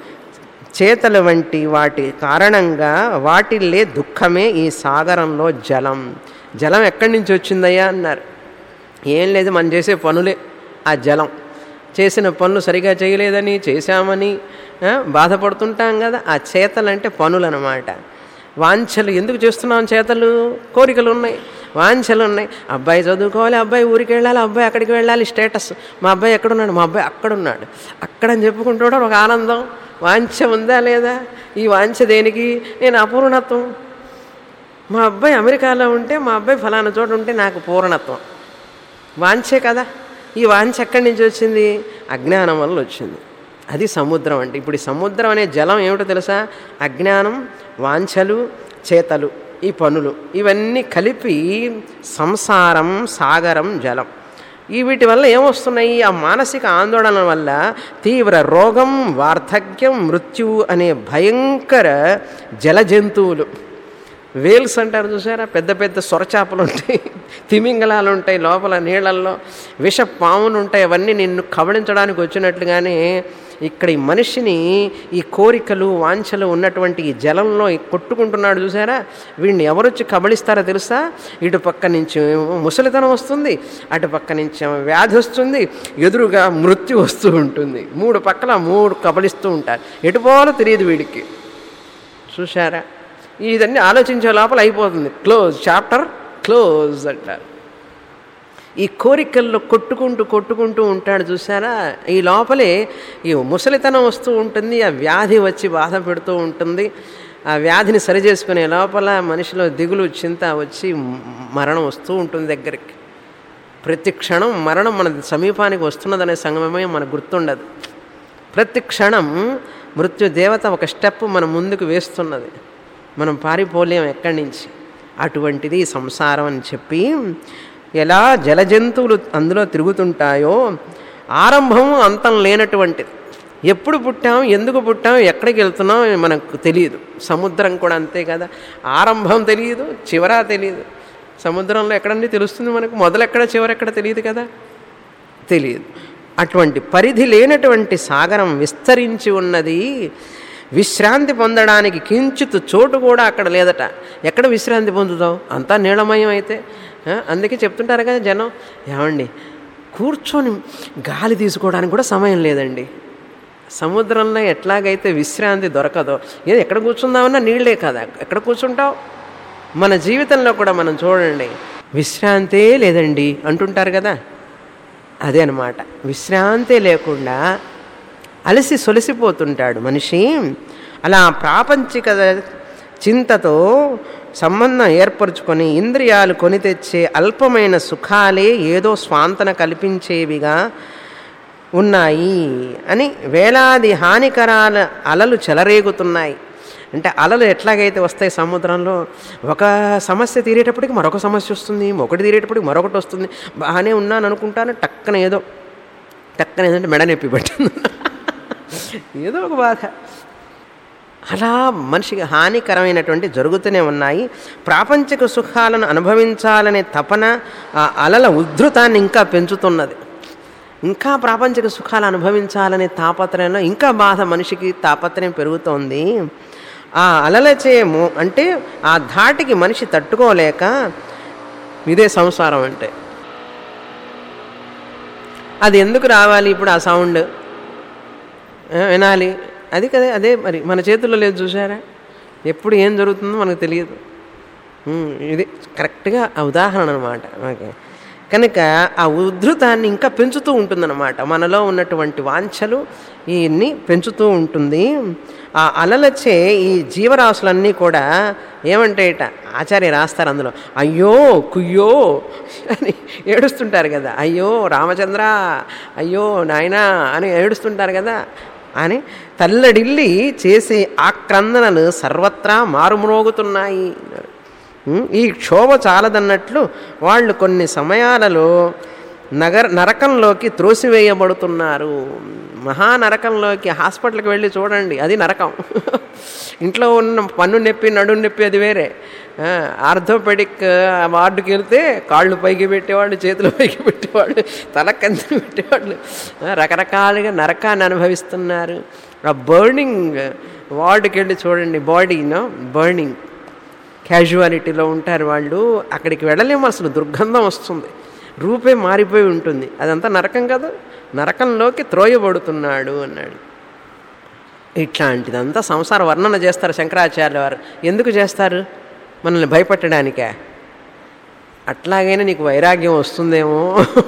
Speaker 1: చేతల వంటి వాటి కారణంగా వాటిల్లే దుఃఖమే ఈ సాగరంలో జలం జలం ఎక్కడి నుంచి వచ్చిందయ్యా అన్నారు ఏం లేదు మనం చేసే పనులే ఆ జలం చేసిన పనులు సరిగా చేయలేదని చేశామని ఆ, బాధపడుతుంటాం కదా ఆ చేతలు అంటే పనులు అనమాట వాంఛలు ఎందుకు చేస్తున్నాం చేతలు కోరికలు ఉన్నాయి వాంఛలు ఉన్నాయి అబ్బాయి చదువుకోవాలి అబ్బాయి ఊరికి వెళ్ళాలి అబ్బాయి అక్కడికి వెళ్ళాలి స్టేటస్ మా అబ్బాయి ఎక్కడున్నాడు మా అబ్బాయి అక్కడున్నాడు అక్కడని చెప్పుకుంటూ ఒక ఆనందం వాంఛ ఉందా లేదా ఈ వాంఛ దేనికి నేను అపూర్ణత్వం మా అబ్బాయి అమెరికాలో ఉంటే మా అబ్బాయి ఫలానా చోట ఉంటే నాకు పూర్ణత్వం వాంఛే కదా ఈ వాంఛ ఎక్కడి నుంచి వచ్చింది అజ్ఞానం వల్ల వచ్చింది అది సముద్రం అంటే ఇప్పుడు ఈ సముద్రం అనే జలం ఏమిటో తెలుసా అజ్ఞానం వాంఛలు చేతలు ఈ పనులు ఇవన్నీ కలిపి సంసారం సాగరం జలం ఈ వీటి వల్ల ఏమొస్తున్నాయి ఆ మానసిక ఆందోళన వల్ల తీవ్ర రోగం వార్ధక్యం మృత్యువు అనే భయంకర జల జంతువులు వేల్స్ అంటారు చూసారా పెద్ద పెద్ద సొరచాపలు ఉంటాయి తిమింగలాలు ఉంటాయి లోపల నీళ్ళల్లో విష పాములు ఉంటాయి అవన్నీ నిన్ను కబళించడానికి వచ్చినట్లుగానే ఇక్కడ ఈ మనిషిని ఈ కోరికలు వాంఛలు ఉన్నటువంటి ఈ జలంలో ఈ కొట్టుకుంటున్నాడు చూసారా వీడిని ఎవరొచ్చి కబళిస్తారో తెలుసా ఇటు పక్క నుంచి ఏమో ముసలితనం వస్తుంది అటు పక్క నుంచి ఏమో వ్యాధి వస్తుంది ఎదురుగా మృత్యు వస్తూ ఉంటుంది మూడు పక్కల మూడు కబళిస్తూ ఉంటారు ఎటు పోవాలో తెలియదు వీడికి చూశారా ఇదన్నీ ఆలోచించే లోపల అయిపోతుంది క్లోజ్ చాప్టర్ క్లోజ్ అంటారు ఈ కోరికల్లో కొట్టుకుంటూ కొట్టుకుంటూ ఉంటాడు చూసారా ఈ లోపలే ఈ ముసలితనం వస్తూ ఉంటుంది ఆ వ్యాధి వచ్చి బాధ పెడుతూ ఉంటుంది ఆ వ్యాధిని సరిచేసుకునే లోపల మనిషిలో దిగులు చింత వచ్చి మరణం వస్తూ ఉంటుంది దగ్గరికి ప్రతి క్షణం మరణం మన సమీపానికి వస్తున్నదనే సంగమే మనకు గుర్తుండదు ప్రతి క్షణం మృత్యు దేవత ఒక స్టెప్ మన ముందుకు వేస్తున్నది మనం పారిపోలేం ఎక్కడి నుంచి అటువంటిది ఈ సంసారం అని చెప్పి ఎలా జలజంతువులు అందులో తిరుగుతుంటాయో ఆరంభం అంతం లేనటువంటిది ఎప్పుడు పుట్టాం ఎందుకు పుట్టాం ఎక్కడికి వెళ్తున్నాం మనకు తెలియదు సముద్రం కూడా అంతే కదా ఆరంభం తెలియదు చివరా తెలియదు సముద్రంలో ఎక్కడండి తెలుస్తుంది మనకు మొదలెక్కడ చివరెక్కడ తెలియదు కదా తెలియదు అటువంటి పరిధి లేనటువంటి సాగరం విస్తరించి ఉన్నది విశ్రాంతి పొందడానికి కించిత్ చోటు కూడా అక్కడ లేదట ఎక్కడ విశ్రాంతి పొందుతావు అంతా నీళమయం అయితే ఆ, అందుకే చెప్తుంటారు కదా జనం ఏమండి కూర్చొని గాలి తీసుకోవడానికి కూడా సమయం లేదండి సముద్రంలో ఎట్లాగైతే విశ్రాంతి దొరకదో ఏది ఎక్కడ కూర్చుందామన్నా నీళ్ళే కదా ఎక్కడ కూర్చుంటావు మన జీవితంలో కూడా మనం చూడండి విశ్రాంతే లేదండి అంటుంటారు కదా అదే అనమాట విశ్రాంతి లేకుండా అలసి సొలసిపోతుంటాడు మనిషి అలా ప్రాపంచిక చింతతో సంబంధం ఏర్పరచుకొని ఇంద్రియాలు కొని తెచ్చే అల్పమైన సుఖాలే ఏదో స్వాంతన కల్పించేవిగా ఉన్నాయి అని వేలాది హానికరాల అలలు చెలరేగుతున్నాయి అంటే అలలు ఎట్లాగైతే వస్తాయి సముద్రంలో ఒక సమస్య తీరేటప్పటికి మరొక సమస్య వస్తుంది ఒకటి తీరేటప్పటికి మరొకటి వస్తుంది బాగానే ఉన్నాను అనుకుంటాను టక్కన ఏదో టక్కన ఏదంటే మెడ నొప్పి పెట్టింది ఏదో ఒక బాధ అలా మనిషికి హానికరమైనటువంటి జరుగుతూనే ఉన్నాయి ప్రాపంచిక సుఖాలను అనుభవించాలనే తపన ఆ అలల ఉద్ధృతాన్ని ఇంకా పెంచుతున్నది ఇంకా ప్రాపంచిక సుఖాలు అనుభవించాలనే తాపత్రయంలో ఇంకా బాధ మనిషికి తాపత్రయం పెరుగుతోంది ఆ అలలచే మో అంటే ఆ ధాటికి మనిషి తట్టుకోలేక ఇదే సంసారం అంటే అది ఎందుకు రావాలి ఇప్పుడు ఆ సౌండ్ ఆ, వినాలి అది కదా అదే మరి మన చేతుల్లో లేదు చూసారా ఎప్పుడు ఏం జరుగుతుందో మనకు తెలియదు ఉమ్, ఇది కరెక్ట్గా ఆ ఉదాహరణ అనమాట ఓకే కనుక ఆ ఉద్ధృతాన్ని ఇంకా పెంచుతూ ఉంటుందన్నమాట మనలో ఉన్నటువంటి వాంఛలు ఇవన్నీ పెంచుతూ ఉంటుంది ఆ అలలచే ఈ జీవరాశులన్నీ కూడా ఏమంటాయట ఆచార్య రాస్తారు అందులో అయ్యో కుయ్యో అని ఏడుస్తుంటారు కదా అయ్యో రామచంద్ర అయ్యో నాయనా అని ఏడుస్తుంటారు కదా అని తల్లడిల్లి చేసే ఆక్రందనలు సర్వత్రా మారుమ్రోగుతున్నాయి ఉమ్, ఈ క్షోభ చాలదన్నట్లు వాళ్ళు కొన్ని సమయాలలో నగర నరకంలోకి త్రోసివేయబడుతున్నారు మహానరకంలోకి హాస్పిటల్కి వెళ్ళి చూడండి అది నరకం ఇంట్లో ఉన్న పన్ను నొప్పి నడు నొప్పి అది వేరే ఆ, ఆర్థోపెడిక్ వార్డుకి వెళ్తే కాళ్ళు పైకి పెట్టేవాళ్ళు చేతులు పైకి పెట్టేవాళ్ళు తల కింద పెట్టేవాళ్ళు ఆ, రకరకాలుగా నరకాన్ని అనుభవిస్తున్నారు ఆ బర్నింగ్ వార్డుకి వెళ్ళి చూడండి బాడీనో బర్నింగ్ క్యాజువాలిటీలో ఉంటారు వాళ్ళు అక్కడికి వెళ్ళలేము అసలు దుర్గంధం వస్తుంది రూపే మారిపోయి ఉంటుంది అదంతా నరకం కదా నరకంలోకి త్రోయబడుతున్నాడు అన్నాడు ఇట్లాంటిదంతా సంసార వర్ణన చేస్తారు శంకరాచార్య వారు ఎందుకు చేస్తారు మనల్ని భయపెట్టడానికే అట్లాగైనా నీకు వైరాగ్యం వస్తుందేమో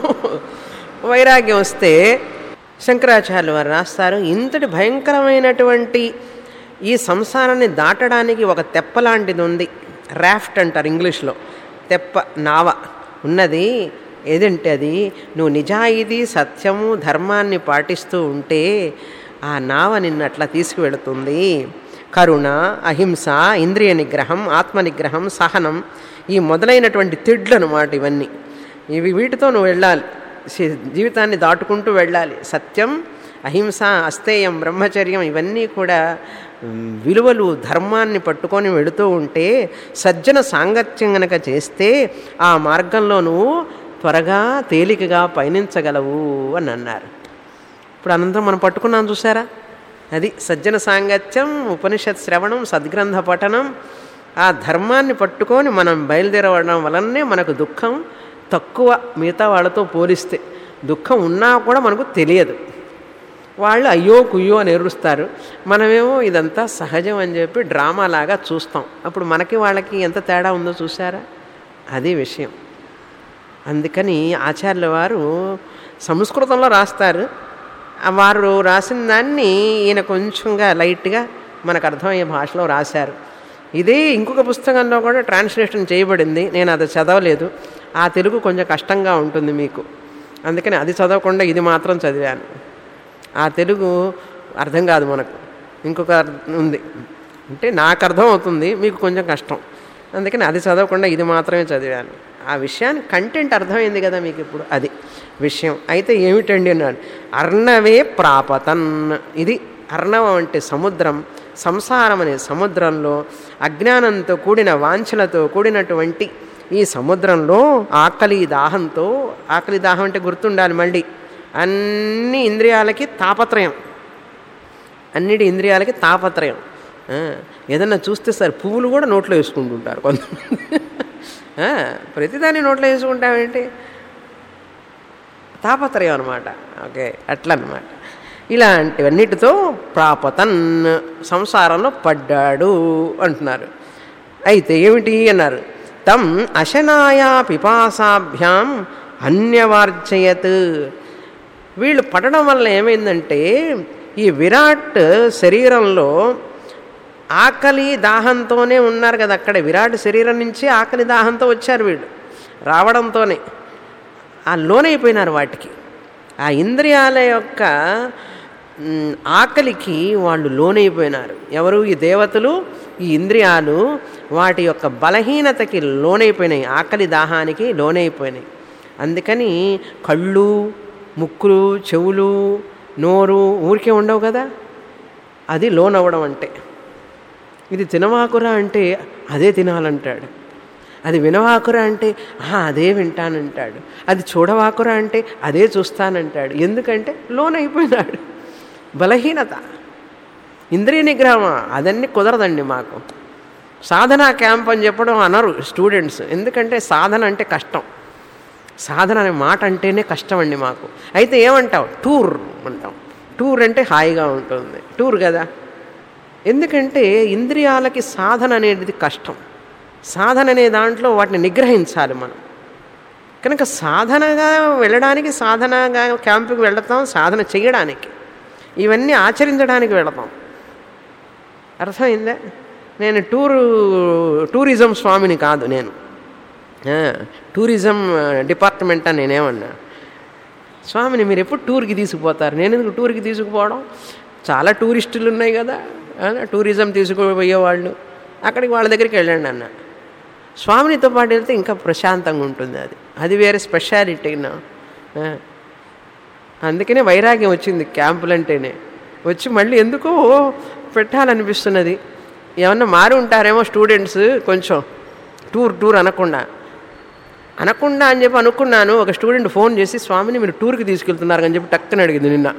Speaker 1: వైరాగ్యం వస్తే శంకరాచార్యులు వారు రాస్తారు ఇంతటి భయంకరమైనటువంటి ఈ సంసారాన్ని దాటడానికి ఒక తెప్ప లాంటిది ఉంది రాఫ్ట్ అంటారు ఇంగ్లీష్లో తెప్ప నావ ఉన్నది ఏదంటే అది నువ్వు నిజాయితీ సత్యము ధర్మాన్ని పాటిస్తూ ఉంటే ఆ నావ నిన్ను అట్లా తీసుకువెళుతుంది కరుణ అహింస ఇంద్రియ నిగ్రహం ఆత్మ నిగ్రహం సహనం ఈ మొదలైనటువంటి తిడ్లు అనమాట ఇవన్నీ ఇవి వీటితో నువ్వు వెళ్ళాలి సి- జీవితాన్ని దాటుకుంటూ వెళ్ళాలి సత్యం అహింస అస్తేయం బ్రహ్మచర్యం ఇవన్నీ కూడా మ్, విలువలు ధర్మాన్ని పట్టుకొని వెళుతూ ఉంటే సజ్జన సాంగత్యం గనక చేస్తే ఆ మార్గంలో నువ్వు త్వరగా తేలికగా పయనించగలవు అని అన్నారు ఇప్పుడు అనంతరం మనం పట్టుకున్నాం చూసారా అది సజ్జన సాంగత్యం ఉపనిషత్ శ్రవణం సద్గ్రంథ పఠనం ఆ ధర్మాన్ని పట్టుకొని మనం బయలుదేరవడం వలనే మనకు దుఃఖం తక్కువ మిగతా వాళ్ళతో పోలిస్తే దుఃఖం ఉన్నా కూడా మనకు తెలియదు వాళ్ళు అయ్యో కుయ్యో అని ఎరుస్తారు మనమేమో ఇదంతా సహజం అని చెప్పి డ్రామా లాగా చూస్తాం అప్పుడు మనకి వాళ్ళకి ఎంత తేడా ఉందో చూసారా అది విషయం అందుకని ఆచార్యుల వారు సంస్కృతంలో రాస్తారు ఆ వారు రాసిన దాన్ని ఈయన కొంచెంగా లైట్గా మనకు అర్థమయ్యే భాషలో రాశారు ఇదే ఇంకొక పుస్తకంలో కూడా ట్రాన్స్లేషన్ చేయబడింది నేను అది చదవలేదు ఆ తెలుగు కొంచెం కష్టంగా ఉంటుంది మీకు అందుకని అది చదవకుండా ఇది మాత్రం చదివాను ఆ తెలుగు అర్థం కాదు మనకు ఇంకొక అర్థం ఉంది అంటే నాకు అర్థం అవుతుంది మీకు కొంచెం కష్టం అందుకని అది చదవకుండా ఇది మాత్రమే చదివాను ఆ విషయాన్ని కంటెంట్ అర్థమైంది కదా మీకు ఇప్పుడు అది విషయం అయితే ఏమిటండి అన్నాడు అర్ణవే ప్రాపతన్ ఇది అర్ణవం అంటే సముద్రం సంసారం అనే సముద్రంలో అజ్ఞానంతో కూడిన వాంఛలతో కూడినటువంటి ఈ సముద్రంలో ఆకలి దాహంతో ఆకలి దాహం అంటే గుర్తుండాలి మళ్ళీ అన్ని ఇంద్రియాలకి తాపత్రయం అన్నిటి ఇంద్రియాలకి తాపత్రయం ఆ, ఏదన్నా చూస్తే సార్ పువ్వులు కూడా నోట్లో వేసుకుంటుంటారు కొంతమంది ఆ, ప్రతిదాన్ని నోట్లో వేసుకుంటామేంటి తాపత్రయం అనమాట ఓకే అట్లా అనమాట ఇలాంటివన్నిటితో ప్రాపతన్ సంసారంలో పడ్డాడు అంటున్నారు అయితే ఏమిటి అన్నారు తం అశనాయా పిపాసాభ్యాం అన్యవార్చయత్ వీళ్ళు పడడం వల్ల ఏమైందంటే ఈ విరాట్ శరీరంలో ఆకలి దాహంతోనే ఉన్నారు కదా అక్కడ విరాట్ శరీరం నుంచి ఆకలి దాహంతో వచ్చారు వీళ్ళు రావడంతోనే ఆ లోనైపోయినారు వాటికి ఆ ఇంద్రియాల యొక్క మ్, ఆకలికి వాళ్ళు లోనైపోయినారు ఎవరు ఈ దేవతలు ఈ ఇంద్రియాలు వాటి యొక్క బలహీనతకి లోనైపోయినాయి ఆకలి దాహానికి లోనైపోయినాయి అందుకని కళ్ళు ముక్కులు చెవులు నోరు ఊరికే ఉండవు కదా అది లోనవ్వడం అంటే ఇది తినవాకురా అంటే అదే తినాలంటాడు అది వినవాకురా అంటే "ఆ, అదే వింటానంటాడు అది చూడవాకురా అంటే అదే చూస్తానంటాడు ఎందుకంటే లోన్ అయిపోయినాడు బలహీనత ఇంద్రియ నిగ్రహం అదన్నీ కుదరదండి మాకు సాధనా క్యాంప్ అని చెప్పడం అనరు స్టూడెంట్స్ ఎందుకంటే సాధన అంటే కష్టం సాధన అనే మాట అంటేనే కష్టం అండి మాకు అయితే ఏమంటావు టూర్ అంటాం టూర్ అంటే హాయిగా ఉంటుంది టూర్ కదా ఎందుకంటే ఇంద్రియాలకి సాధన అనేది కష్టం సాధన అనే దాంట్లో వాటిని నిగ్రహించాలి మనం కనుక సాధనగా వెళ్ళడానికి సాధనగా క్యాంపుకి వెళతాం సాధన చేయడానికి ఇవన్నీ ఆచరించడానికి వెళతాం అర్థమైందా నేను టూరు టూరిజం స్వామిని కాదు నేను ఆ, టూరిజం డిపార్ట్మెంట్ అని నేనేమన్నా స్వామిని మీరు ఎప్పుడు టూర్కి తీసుకుపోతారు నేను ఎందుకు టూర్కి తీసుకుపోవడం చాలా టూరిస్టులు ఉన్నాయి కదా ఆ, టూరిజం తీసుకుపోయేవాళ్ళు అక్కడికి వాళ్ళ దగ్గరికి వెళ్ళండి అన్న స్వామినితో పాటు వెళ్తే ఇంకా ప్రశాంతంగా ఉంటుంది అది అది వేరే స్పెషాలిటీ నా ఆ. అందుకనే వైరాగ్యం వచ్చింది క్యాంపులంటేనే వచ్చి మళ్ళీ ఎందుకో పెట్టాలనిపిస్తున్నది ఏమన్నా మారి ఉంటారేమో స్టూడెంట్స్ కొంచెం టూర్ టూర్ అనకుండా అనకుండా అని చెప్పి అనుకున్నాను ఒక స్టూడెంట్ ఫోన్ చేసి స్వామిని మీరు టూర్కి తీసుకెళ్తున్నారు అని చెప్పి టక్కన అడిగింది నిన్న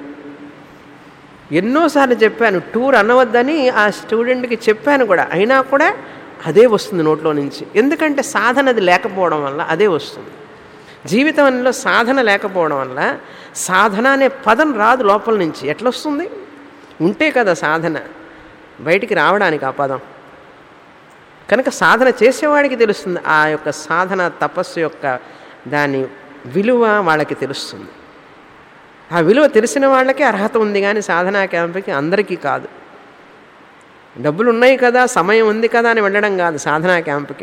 Speaker 1: ఎన్నోసార్లు చెప్పాను టూర్ అనవద్దని ఆ స్టూడెంట్కి చెప్పాను కూడా అయినా కూడా అదే వస్తుంది నోట్లో నుంచి ఎందుకంటే సాధన అది లేకపోవడం వల్ల అదే వస్తుంది జీవితంలో సాధన లేకపోవడం వల్ల సాధన అనే పదం రాదు లోపల నుంచి ఎట్లా వస్తుంది ఉంటే కదా సాధన బయటికి రావడానికి ఆ పదం కనుక సాధన చేసేవాడికి తెలుస్తుంది ఆ యొక్క సాధన తపస్సు యొక్క దాని విలువ వాళ్ళకి తెలుస్తుంది ఆ విలువ తెలిసిన వాళ్ళకి అర్హత ఉంది కానీ సాధనా క్యాంపుకి అందరికీ కాదు డబ్బులు ఉన్నాయి కదా సమయం ఉంది కదా అని వెళ్ళడం కాదు సాధనా క్యాంపుకి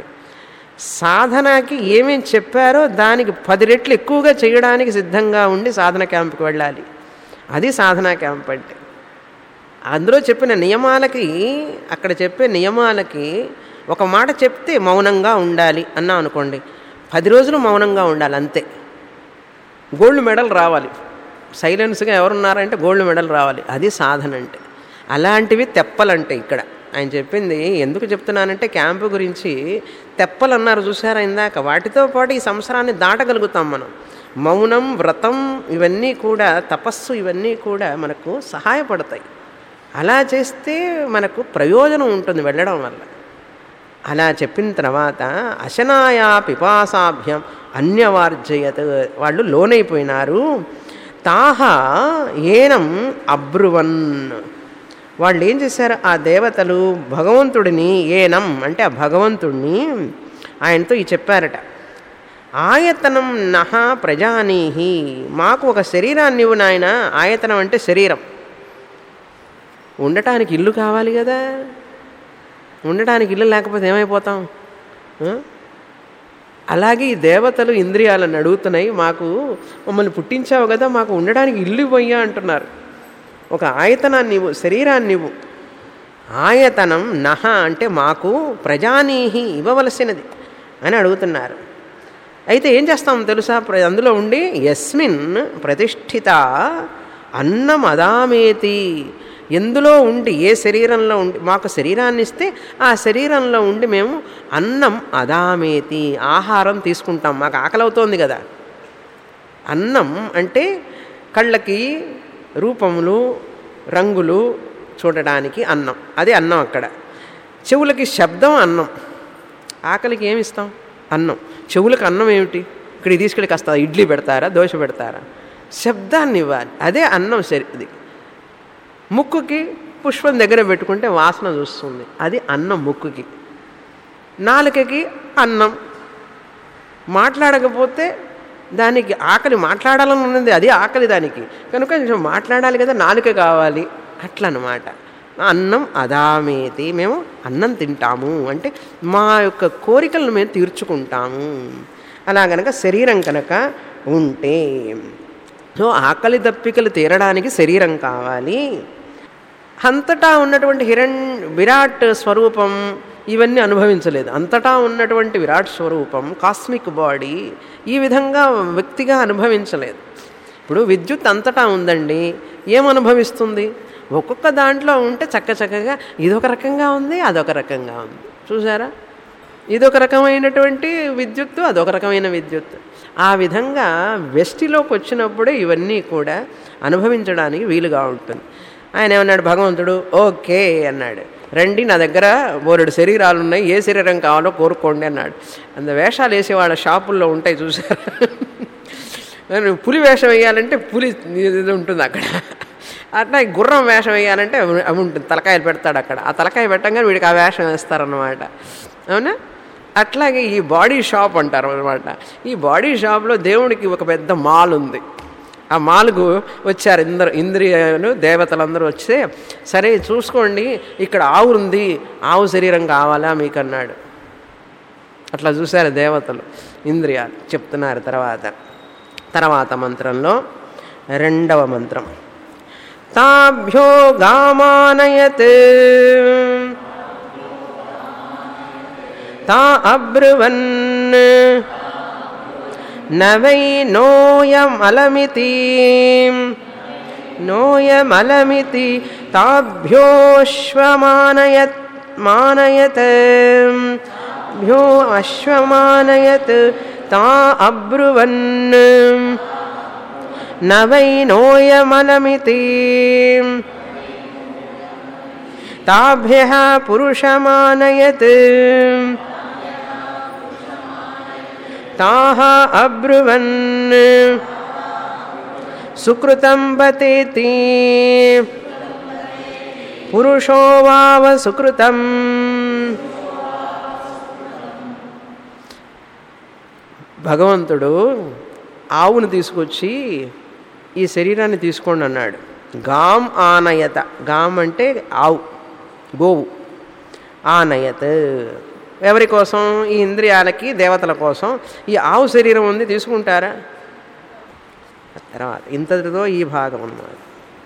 Speaker 1: సాధనకి ఏమేం చెప్పారో దానికి పది రెట్లు ఎక్కువగా చేయడానికి సిద్ధంగా ఉండి సాధన క్యాంపుకి వెళ్ళాలి అది సాధనా క్యాంప్ అంటే అందులో చెప్పిన నియమాలకి అక్కడ చెప్పే నియమాలకి ఒక మాట చెప్తే మౌనంగా ఉండాలి అన్నాం అనుకోండి పది రోజులు మౌనంగా ఉండాలి అంతే గోల్డ్ మెడల్ రావాలి సైలెన్స్గా ఎవరున్నారంటే గోల్డ్ మెడల్ రావాలి అది సాధన అంటే అలాంటివి తెప్పలంటే ఇక్కడ ఆయన చెప్పింది ఎందుకు చెప్తున్నానంటే క్యాంపు గురించి తెప్పలు అన్నారు చూసారా ఇందాక వాటితో పాటు ఈ సంవత్సరాన్ని దాటగలుగుతాం మనం మౌనం వ్రతం ఇవన్నీ కూడా తపస్సు ఇవన్నీ కూడా మనకు సహాయపడతాయి అలా చేస్తే మనకు ప్రయోజనం ఉంటుంది వెళ్ళడం వల్ల అలా చెప్పిన తర్వాత అశనాయా పిపాసాభ్యం అన్యవార్జయత్ వాళ్ళు లోనైపోయినారు తాహ ఏనం అబ్రువన్ వాళ్ళు ఏం చేశారు ఆ దేవతలు భగవంతుడిని ఏనం అంటే ఆ భగవంతుడిని ఆయనతో ఈ చెప్పారట ఆయతనం నహ ప్రజానీహి మాకు ఒక శరీరాన్ని ఇవ్వు నాయన ఆయతనం అంటే శరీరం ఉండటానికి ఇల్లు కావాలి కదా ఉండటానికి ఇల్లు లేకపోతే ఏమైపోతాం ఆ? అలాగే ఈ దేవతలు ఇంద్రియాలను అడుగుతున్నాయి మాకు మమ్మల్ని పుట్టించావు కదా మాకు ఉండడానికి ఇల్లు ఇవ్వయ్యా అంటున్నారు ఒక ఆయతనాన్ని ఇవ్వు శరీరాన్ని ఇవ్వు ఆయతనం నహ అంటే మాకు ప్రజానీహి ఇవ్వవలసినది అని అడుగుతున్నారు అయితే ఏం చేస్తాం తెలుసా ప్ర- అందులో ఉండి యస్మిన్ ప్రతిష్ఠిత అన్నం అదామేతి ఎందులో ఉండి ఏ శరీరంలో ఉండి మాకు శరీరాన్ని ఇస్తే ఆ శరీరంలో ఉండి మేము అన్నం అదామేతి ఆహారం తీసుకుంటాం మాకు ఆకలి అవుతోంది కదా అన్నం అంటే కళ్ళకి రూపములు రంగులు చూడడానికి అన్నం అది అన్నం అక్కడ చెవులకి శబ్దం అన్నం ఆకలికి ఏమి ఇస్తాం అన్నం చెవులకు అన్నం ఏమిటి ఇక్కడ తీసుకెళ్ళి కాస్త ఇడ్లీ పెడతారా దోశ పెడతారా శబ్దాన్ని ఇవ్వాలి అదే అన్నం సరి ఇది ముక్కుకి పుష్పం దగ్గర పెట్టుకుంటే వాసన చూస్తుంది అది అన్నం ముక్కుకి నాలుకకి అన్నం మాట్లాడకపోతే దానికి ఆకలి మాట్లాడాలని ఉన్నది అది ఆకలి దానికి కనుక కొంచెం మాట్లాడాలి కదా నాలుక కావాలి అట్లా అన్నమాట అన్నం అదామేతి మేము అన్నం తింటాము అంటే మా యొక్క కోరికలను మేము తీర్చుకుంటాము అలా గనక శరీరం కనుక ఉంటే సో ఆకలి దప్పికలు తీరడానికి శరీరం కావాలి అంతటా ఉన్నటువంటి హిరణ్ విరాట్ స్వరూపం ఇవన్నీ అనుభవించలేదు అంతటా ఉన్నటువంటి విరాట్ స్వరూపం కాస్మిక్ బాడీ ఈ విధంగా వ్యక్తిగా అనుభవించలేదు ఇప్పుడు విద్యుత్ అంతటా ఉందండి ఏం అనుభవిస్తుంది ఒక్కొక్క దాంట్లో ఉంటే చక్క చక్కగా ఇదొక రకంగా ఉంది అదొక రకంగా ఉంది చూసారా ఇదొక రకమైనటువంటి విద్యుత్తు అదొక రకమైన విద్యుత్ ఆ విధంగా వెస్టిలోకి వచ్చినప్పుడే ఇవన్నీ కూడా అనుభవించడానికి వీలుగా ఉంటుంది ఆయన ఏమన్నాడు భగవంతుడు ఓకే అన్నాడు రండి నా దగ్గర బోరెడు శరీరాలు ఉన్నాయి ఏ శరీరం కావాలో కోరుకోండి అన్నాడు అంత వేషాలు వేసే వాళ్ళ షాపుల్లో ఉంటాయి చూసారా పులి వేషం వేయాలంటే పులి ఇది ఉంటుంది అక్కడ అట్లా ఈ గుర్రం వేషం వేయాలంటే అవి అవి ఉంటుంది తలకాయలు పెడతాడు అక్కడ ఆ తలకాయ పెట్టంగానే వీడికి ఆ వేషం వేస్తారన్నమాట అవునా అట్లాగే ఈ బాడీ షాప్ అంటారు అనమాట ఈ బాడీ షాప్లో దేవుడికి ఒక పెద్ద మాల్ ఉంది ఆ మాలుకు వచ్చారు ఇందరు ఇంద్రియాలు దేవతలందరూ వస్తే సరే చూసుకోండి ఇక్కడ ఆవు ఉంది ఆవు శరీరం కావాలా మీకు అన్నాడు అట్లా చూశారు దేవతలు ఇంద్రియాలు చెప్తున్నారు తర్వాత తర్వాత మంత్రంలో రెండవ మంత్రం తాభ్యో గామానయత్ తా అబ్రువన్ నవై నోయమలమితి నోయమలమితి తాభ్యోశ్వమానయత్ మానయత్ భ్యో అశ్వమానయత్ తా అబ్రువన్ నవై నోయమలమితి తాభ్య పురుషమానయత్ తాహ అబ్రువన్ సుకృతం పతేతి పురుషో వావ సుకృతం భగవంతుడు ఆవును తీసుకొచ్చి ఈ శరీరాన్ని తీసుకోండి అన్నాడు గాం ఆనయత గాం అంటే ఆవు గోవు ఆనయత్ ఎవరి కోసం ఈ ఇంద్రియాలకి దేవతల కోసం ఈ ఆవు శరీరం ఉంది తీసుకుంటారా తర్వాత ఇంతటితో ఈ భాగం అన్నమాట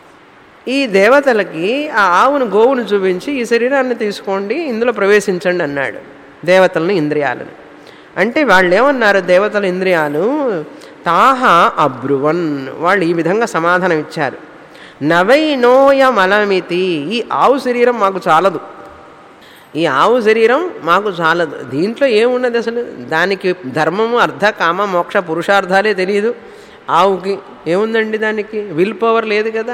Speaker 1: ఈ దేవతలకి ఆ ఆవును గోవును చూపించి ఈ శరీరాన్ని తీసుకోండి ఇందులో ప్రవేశించండి అన్నాడు దేవతలను ఇంద్రియాలను అంటే వాళ్ళు ఏమన్నారు దేవతల ఇంద్రియాలు తాహ అబ్రువన్ వాళ్ళు ఈ విధంగా సమాధానం ఇచ్చారు నవై నోయమలమితి ఈ ఆవు శరీరం మాకు చాలదు ఈ ఆవు శరీరం మాకు చాలదు దీంట్లో ఏమున్నది అసలు దానికి ధర్మము అర్ధ కామ మోక్ష పురుషార్థాలే తెలియదు ఆవుకి ఏముందండి దానికి విల్ పవర్ లేదు కదా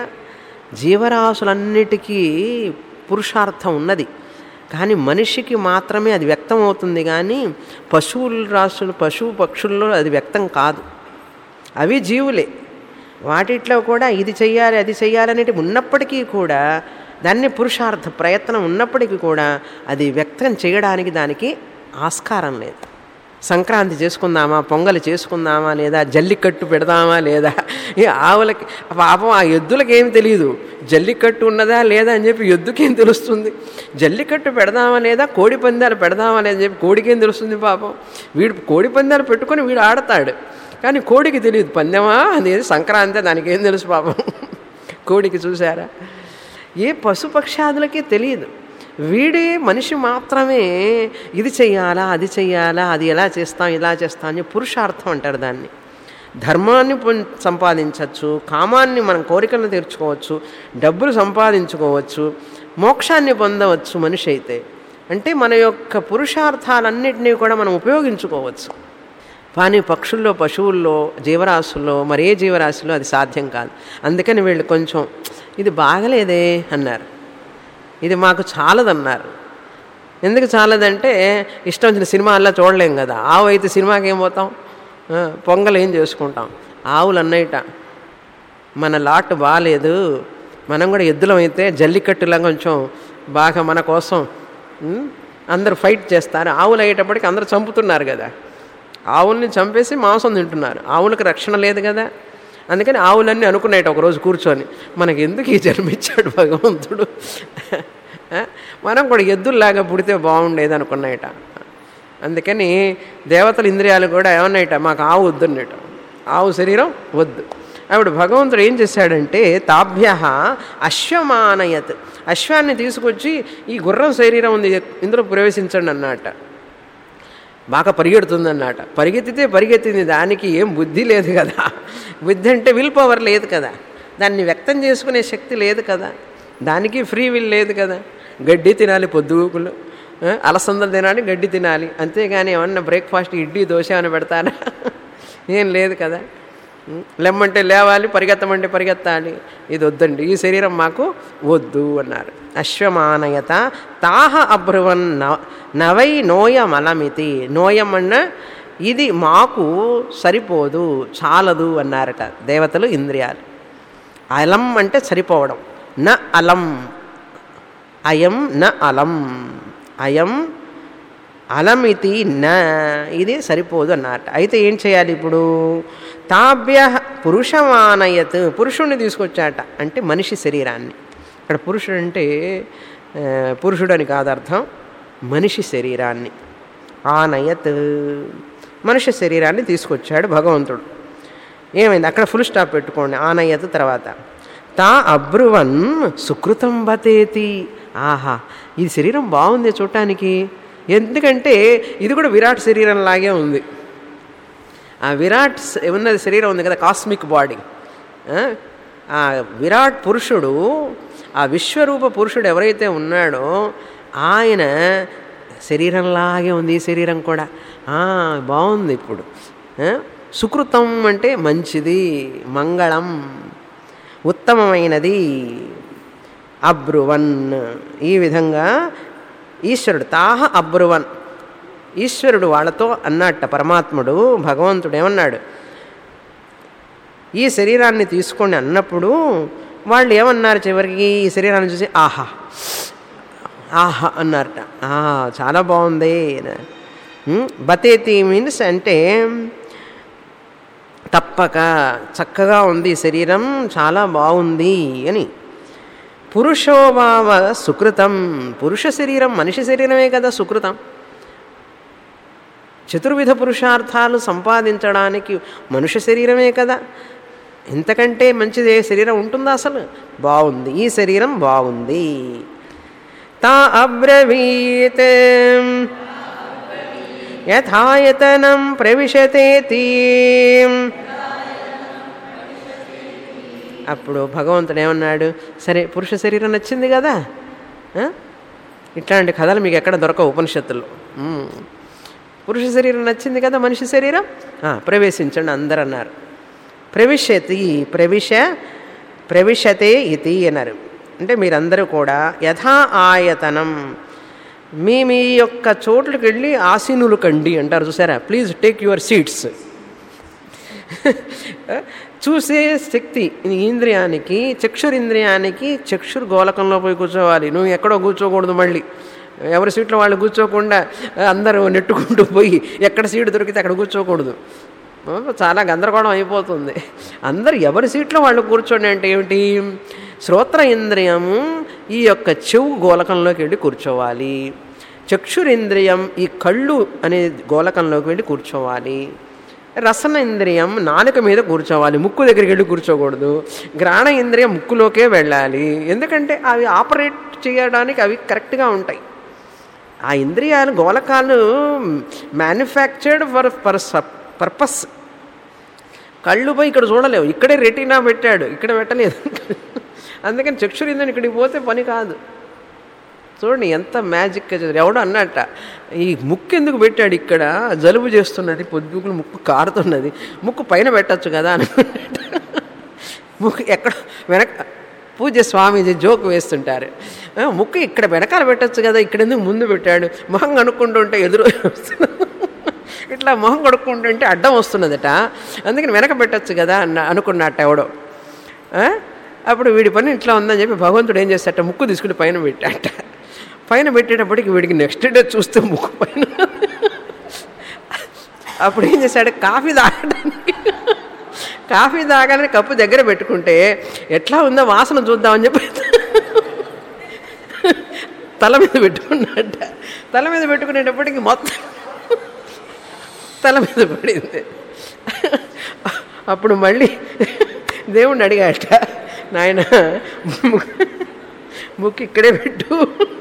Speaker 1: జీవరాశులన్నిటికీ పురుషార్థం ఉన్నది కానీ మనిషికి మాత్రమే అది వ్యక్తం అవుతుంది కానీ పశువుల రాసులు పశువు పక్షుల్లో అది వ్యక్తం కాదు అవి జీవులే వాటిట్లో కూడా ఇది చెయ్యాలి అది చెయ్యాలి అనేటి ఉన్నప్పటికీ కూడా దాన్ని పురుషార్థ ప్రయత్నం ఉన్నప్పటికీ కూడా అది వ్యక్తం చేయడానికి దానికి ఆస్కారం లేదు సంక్రాంతి చేసుకుందామా పొంగలి చేసుకుందామా లేదా జల్లికట్టు పెడదామా లేదా ఈ ఆవులకి పాపం ఆ ఎద్దులకి ఏం తెలియదు జల్లికట్టు ఉన్నదా లేదా అని చెప్పి ఎద్దుకేం తెలుస్తుంది జల్లికట్టు పెడదామా లేదా కోడి పందాలు పెడదామా లేదా అని చెప్పి కోడికేం తెలుస్తుంది పాపం వీడు కోడి పందాలు పెట్టుకొని వీడు ఆడతాడు కానీ కోడికి తెలియదు పందెమా అనేది సంక్రాంతి దానికి ఏం తెలుసు పాపం కోడికి చూసారా ఏ పశుపక్షాదులకి తెలియదు వీడే మనిషి మాత్రమే ఇది చెయ్యాలా అది చెయ్యాలా అది ఎలా చేస్తాం ఇలా చేస్తాం అని పురుషార్థం అంటారు దాన్ని ధర్మాన్ని పొం- సంపాదించవచ్చు కామాన్ని మనం కోరికలను తీర్చుకోవచ్చు డబ్బులు సంపాదించుకోవచ్చు మోక్షాన్ని పొందవచ్చు మనిషి అయితే అంటే మన యొక్క పురుషార్థాలన్నింటినీ కూడా మనం ఉపయోగించుకోవచ్చు కానీ పక్షుల్లో పశువుల్లో జీవరాశుల్లో మరే జీవరాశిలో అది సాధ్యం కాదు అందుకని వీళ్ళు కొంచెం ఇది బాగలేదే అన్నారు ఇది మాకు చాలదన్నారు ఎందుకు చాలదంటే ఇష్టం వచ్చిన సినిమాల్లో చూడలేం కదా ఆవు అయితే సినిమాకి ఏం పోతాం ఆ, పొంగల్ ఏం చేసుకుంటాం ఆవులు అన్నయ్యట మన లాట్ బాగాలేదు మనం కూడా ఎద్దులం అయితే జల్లికట్టులా కొంచెం బాగా మన కోసం ఉం, అందరూ ఫైట్ చేస్తారు ఆవులు అయ్యేటప్పటికి అందరూ చంపుతున్నారు కదా ఆవుల్ని చంపేసి మాంసం తింటున్నారు ఆవులకు రక్షణ లేదు కదా అందుకని ఆవులన్నీ అనుకున్నాయట ఒకరోజు కూర్చొని మనకి ఎందుకు ఈ జన్మించాడు భగవంతుడు ఆ? మనం కూడా ఎద్దుల్లాగా పుడితే బాగుండేది అనుకున్నాయట అందుకని దేవతల ఇంద్రియాలు కూడా ఏమన్నాయట మాకు ఆవు వద్దన్నట ఆవు శరీరం వద్దు ఆవిడ భగవంతుడు ఏం చేశాడంటే తాభ్య అశ్వమానయత్ అశ్వాన్ని తీసుకొచ్చి ఈ గుర్రం శరీరం ఉంది ఇందులో ప్రవేశించండి అన్నట బాగా పరిగెడుతుంది అన్నమాట పరిగెత్తితే పరిగెత్తింది దానికి ఏం బుద్ధి లేదు కదా బుద్ధి అంటే విల్ పవర్ లేదు కదా దాన్ని వ్యక్తం చేసుకునే శక్తి లేదు కదా దానికి ఫ్రీ విల్ లేదు కదా గడ్డి తినాలి పొద్దుగుకులు ఆ, అలసందలు తినాలి గడ్డి తినాలి అంతేగాని ఏమన్నా బ్రేక్ఫాస్ట్ ఇడ్లీ దోశ ఏమైనా పెడతారా ఏం లేదు కదా ఉం, లెమ్మంటే లేవాలి పరిగెత్తమంటే పరిగెత్తాలి ఇది వద్దండి ఈ శరీరం మాకు వద్దు అన్నారు అశ్వమానయత తాహ అభ్రువన్ న- నవై నోయమలమితి నోయం అన్న ఇది మాకు సరిపోదు చాలదు అన్నారట దేవతలు ఇంద్రియాలు అలం అంటే సరిపోవడం న అలం అయం న అలం అయం అలమితి న ఇది సరిపోదు అన్నమాట అయితే ఏం చేయాలి ఇప్పుడు తాభ్య పురుషమానయత్ పురుషుణ్ణి తీసుకొచ్చాట అంటే మనిషి శరీరాన్ని ఇక్కడ పురుషుడు అంటే ఆ, పురుషుడు అని కాదు అర్థం మనిషి శరీరాన్ని ఆనయత్ మనిషి శరీరాన్ని తీసుకొచ్చాడు భగవంతుడు ఏమైంది అక్కడ ఫుల్ స్టాప్ పెట్టుకోండి ఆనయ్యత తర్వాత తా అబ్రువన్ సుకృతం బతేతి ఆహా ఈ శరీరం బాగుంది చూడటానికి ఎందుకంటే ఇది కూడా విరాట్ శరీరం లాగే ఉంది ఆ విరాట్ స- ఉన్నది శరీరం ఉంది కదా కాస్మిక్ బాడీ ఆ? ఆ విరాట్ పురుషుడు ఆ విశ్వరూప పురుషుడు ఎవరైతే ఉన్నాడో ఆయన శరీరంలాగే ఉంది ఈ శరీరం కూడా ఆ, బాగుంది ఇప్పుడు ఆ? సుకృతం అంటే మంచిది మంగళం ఉత్తమమైనది అబ్రువన్ ఈ విధంగా ఈశ్వరుడు తాహ అబ్రువన్ ఈశ్వరుడు వాళ్ళతో అన్నట్ట పరమాత్ముడు భగవంతుడు ఏమన్నాడు ఈ శరీరాన్ని తీసుకోండి అన్నప్పుడు వాళ్ళు ఏమన్నారు చివరికి ఈ శరీరాన్ని చూసి ఆహా ఆహా అన్నారట "ఆ, చాలా బాగుంది ఉమ్, బతేతి మీన్స్ అంటే తప్పక చక్కగా ఉంది ఈ శరీరం చాలా బాగుంది అని పురుషోభావ సుకృతం పురుష శరీరం మనిషి శరీరమే కదా సుకృతం చతుర్విధ పురుషార్థాలు సంపాదించడానికి మనుష్య శరీరమే కదా ఇంతకంటే మంచిది ఏ శరీరం ఉంటుందా అసలు బాగుంది ఈ శరీరం బాగుంది తా అబ్రవీత్ యథాయతనం ప్రవిశతేతి అప్పుడు భగవంతుడు ఏమన్నాడు సరే పురుష శరీరం నచ్చింది కదా ఆ? ఇట్లాంటి కథలు మీకు ఎక్కడ దొరకవు ఉపనిషత్తుల్లో మ్మ్. పురుష శరీరం నచ్చింది కదా మనిషి శరీరం ఆ, ప్రవేశించండి అందరు అన్నారు ప్రవిశతి ప్రవిశ ప్రవిశతే ఇది అన్నారు అంటే మీరందరూ కూడా యథా ఆయతనం మీ మీ యొక్క చోట్లకి వెళ్ళి ఆసీనులు కండి అంటారు చూసారా ప్లీజ్ టేక్ యువర్ సీట్స్ చూసే శక్తి ఈ ఇంద్రియానికి చక్షురింద్రియానికి చక్షుర్ గోలకంలో పోయి కూర్చోవాలి నువ్వు ఎక్కడో కూర్చోకూడదు మళ్ళీ ఎవరి సీట్లో వాళ్ళు కూర్చోకుండా అందరూ నెట్టుకుంటూ పోయి ఎక్కడ సీటు దొరికితే అక్కడ కూర్చోకూడదు చాలా గందరగోళం అయిపోతుంది అందరు ఎవరి సీట్లో వాళ్ళు కూర్చోండి అంటే ఏమిటి శ్రోత్ర ఇంద్రియము ఈ యొక్క చెవు గోలకంలోకి వెళ్ళి కూర్చోవాలి చక్షురింద్రియం ఈ కళ్ళు అనే గోలకంలోకి వెళ్ళి కూర్చోవాలి రసన ఇంద్రియం నాలుక మీద కూర్చోవాలి ముక్కు దగ్గరికి వెళ్ళి కూర్చోకూడదు గ్రాణ ఇంద్రియం ముక్కులోకే వెళ్ళాలి ఎందుకంటే అవి ఆపరేట్ చేయడానికి అవి కరెక్ట్గా ఉంటాయి ఆ ఇంద్రియాలు గోలకాలు మ్యానుఫ్యాక్చర్డ్ ఫర్ పర్ పర్పస్ కళ్ళు పోయి ఇక్కడ చూడలేవు ఇక్కడే రెటీనా పెట్టాడు ఇక్కడ పెట్టలేదు అందుకని చక్షురిందని ఇక్కడికి పోతే పని కాదు చూడండి ఎంత మ్యాజిక్ ఎవడో అన్నట్ట ఈ ముక్కు ఎందుకు పెట్టాడు ఇక్కడ జలుబు చేస్తున్నది పొద్దుకులు ముక్కు కారుతున్నది ముక్కు పైన పెట్టచ్చు కదా అనుకున్నట్ట ముక్కు ఎక్కడ వెనక పూజ స్వామీజీ జోక్ వేస్తుంటారు "ఆ, ముక్కు ఇక్కడ వెనకాల పెట్టచ్చు కదా ఇక్కడ ఎందుకు ముందు పెట్టాడు మొహం కనుక్కుంటుంటే ఎదురు వస్తున్నది ఇట్లా మొహం కడుక్కుంటుంటే అడ్డం వస్తున్నదట అందుకని వెనక పెట్టచ్చు కదా అన్న అనుకున్నట్ట ఎవడో ఆ? అప్పుడు వీడి పని ఇట్లా ఉందని చెప్పి భగవంతుడు ఏం చేస్తాట ముక్కు తీసుకుని పైన పెట్టాట పైన పెట్టేటప్పటికి వీడికి నెక్స్ట్ డే చూస్తే ముక్కు పైన అప్పుడు ఏం చేశాడు కాఫీ తాగడానికి కాఫీ తాగాలని కప్పు దగ్గర పెట్టుకుంటే ఎట్లా ఉందో వాసన చూద్దామని చెప్పి తల మీద పెట్టుకున్నట్ట తల మీద పెట్టుకునేటప్పటికి మొత్తం తల మీద పడింది అప్పుడు మళ్ళీ దేవుణ్ణి అడిగాట నాయన ముక్కు ఇక్కడే పెట్టు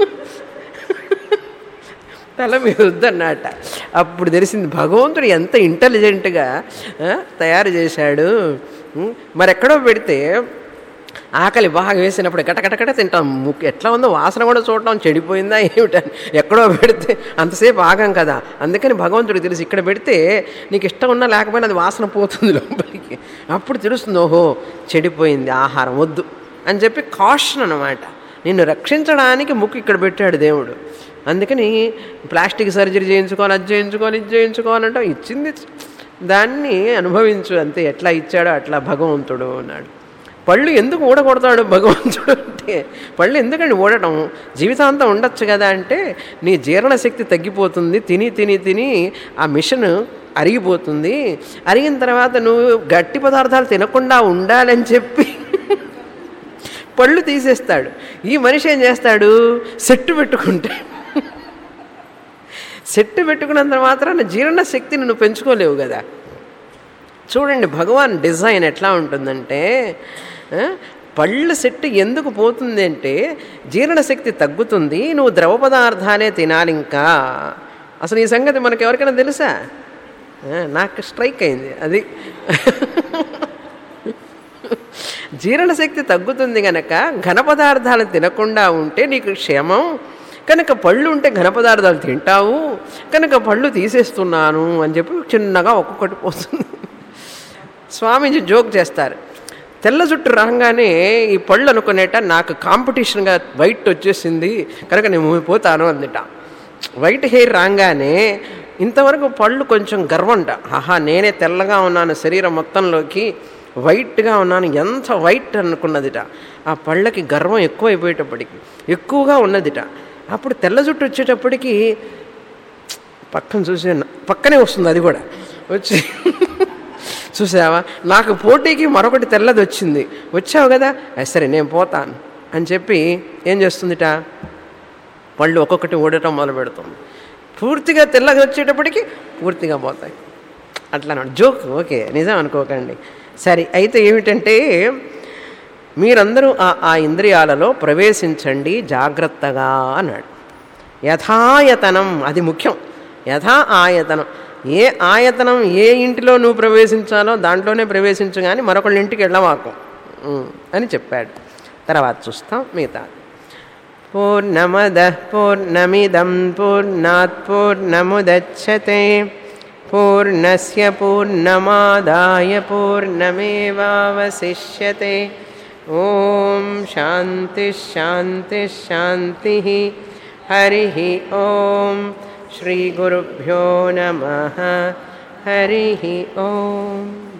Speaker 1: తల మీద వద్దన్నట అప్పుడు తెలిసింది భగవంతుడు ఎంత ఇంటెలిజెంట్గా ఆ, తయారు చేశాడు ఉం, మరెక్కడో పెడితే ఆకలి బాగా వేసినప్పుడు గటగటగట తింటాం ముక్కు ఎట్లా ఉందో వాసన కూడా చూడటం చెడిపోయిందా ఏమిటని ఎక్కడో పెడితే అంతసేపు ఆగం కదా అందుకని భగవంతుడికి తెలిసి ఇక్కడ పెడితే నీకు ఇష్టం ఉన్నా లేకపోయినా అది వాసన పోతుంది లోపలికి అప్పుడు తెలుస్తుంది ఓహో చెడిపోయింది ఆహారం వద్దు అని చెప్పి కాషన్ అనమాట నిన్ను రక్షించడానికి ముక్కు ఇక్కడ పెట్టాడు దేవుడు అందుకని ప్లాస్టిక్ సర్జరీ చేయించుకోవాలి అది చేయించుకోవాలి ఇది చేయించుకోవాలంటే ఇచ్చింది దాన్ని అనుభవించు అంతే ఎట్లా ఇచ్చాడో అట్లా భగవంతుడు అన్నాడు పళ్ళు ఎందుకు ఊడగొడతాడు భగవంతుడు అంటే పళ్ళు ఎందుకండి ఊడటం జీవితాంతం ఉండొచ్చు కదా అంటే నీ జీర్ణశక్తి తగ్గిపోతుంది తిని తిని తిని ఆ మిషన్ అరిగిపోతుంది అరిగిన తర్వాత నువ్వు గట్టి పదార్థాలు తినకుండా ఉండాలని చెప్పి పళ్ళు తీసేస్తాడు ఈ మనిషి ఏం చేస్తాడు సెట్టు పెట్టుకుంటాడు సెట్టు పెట్టుకున్నంత మాత్రాన జీర్ణశక్తిని నువ్వు పెంచుకోలేవు కదా చూడండి భగవాన్ డిజైన్ ఎట్లా ఉంటుందంటే ఆ, పళ్ళ సెట్టు ఎందుకు పోతుంది అంటే జీర్ణశక్తి తగ్గుతుంది నువ్వు ద్రవ పదార్థాలే తినాలి ఇంకా అసలు ఈ సంగతి మనకు ఎవరికైనా తెలుసా ఆ, నాకు స్ట్రైక్ అయింది అది జీర్ణశక్తి తగ్గుతుంది గనక ఘన పదార్థాలు తినకుండా ఉంటే నీకు క్షేమం కనుక పళ్ళు ఉంటే ఘన పదార్థాలు తింటావు కనుక పళ్ళు తీసేస్తున్నాను అని చెప్పి చిన్నగా ఒక్కొక్కటి పోతుంది స్వామీజీ జోక్ చేస్తారు తెల్ల జుట్టు రాగానే ఈ పళ్ళు అనుకునేట నాకు కాంపిటీషన్గా వైట్ వచ్చేసింది కనుక నేను పోతాను అందుట వైట్ హెయిర్ రాగానే ఇంతవరకు పళ్ళు కొంచెం గర్వంట ఆహా నేనే తెల్లగా ఉన్నాను శరీరం మొత్తంలోకి వైట్గా ఉన్నాను ఎంత వైట్ అనుకున్నదిట ఆ పళ్ళకి గర్వం ఎక్కువైపోయేటప్పటికి ఎక్కువగా ఉన్నదిట అప్పుడు తెల్ల జుట్టు వచ్చేటప్పటికి పక్కన చూసే పక్కనే వస్తుంది అది కూడా వచ్చి చూసావా నాకు పోటీకి మరొకటి తెల్లది వచ్చింది వచ్చావు కదా "ఆ, సరే నేను పోతాను అని చెప్పి ఏం చేస్తుందిట పళ్ళు ఒక్కొక్కటి ఊడటం మొదలు పెడుతుంది పూర్తిగా తెల్లగా వచ్చేటప్పటికి పూర్తిగా పోతాయి అట్లా అన్నాడు జోక్ ఓకే నిజం అనుకోకండి సరే అయితే ఏమిటంటే మీరందరూ ఆ ఆ ఇంద్రియాలలో ప్రవేశించండి జాగ్రత్తగా అన్నాడు యథాయతనం అది ముఖ్యం యథా ఆయతనం ఏ ఆయతనం ఏ ఇంటిలో నువ్వు ప్రవేశించాలో దాంట్లోనే ప్రవేశించు కానీ మరొకళ్ళ ఇంటికి వెళ్ళమాకు ఉమ్, అని చెప్పాడు తర్వాత చూస్తాం మిగతా పూర్ణమద పూర్ణమిదం పూర్ణాత్ పూర్ణముదచ్చతే పూర్ణస్య పూర్ణమాదాయ పూర్ణమేవావశిష్యతే ఓం శాంతి శాంతి శాంతి హరి ఓం శ్రీగురుభ్యో నమ హరి ఓం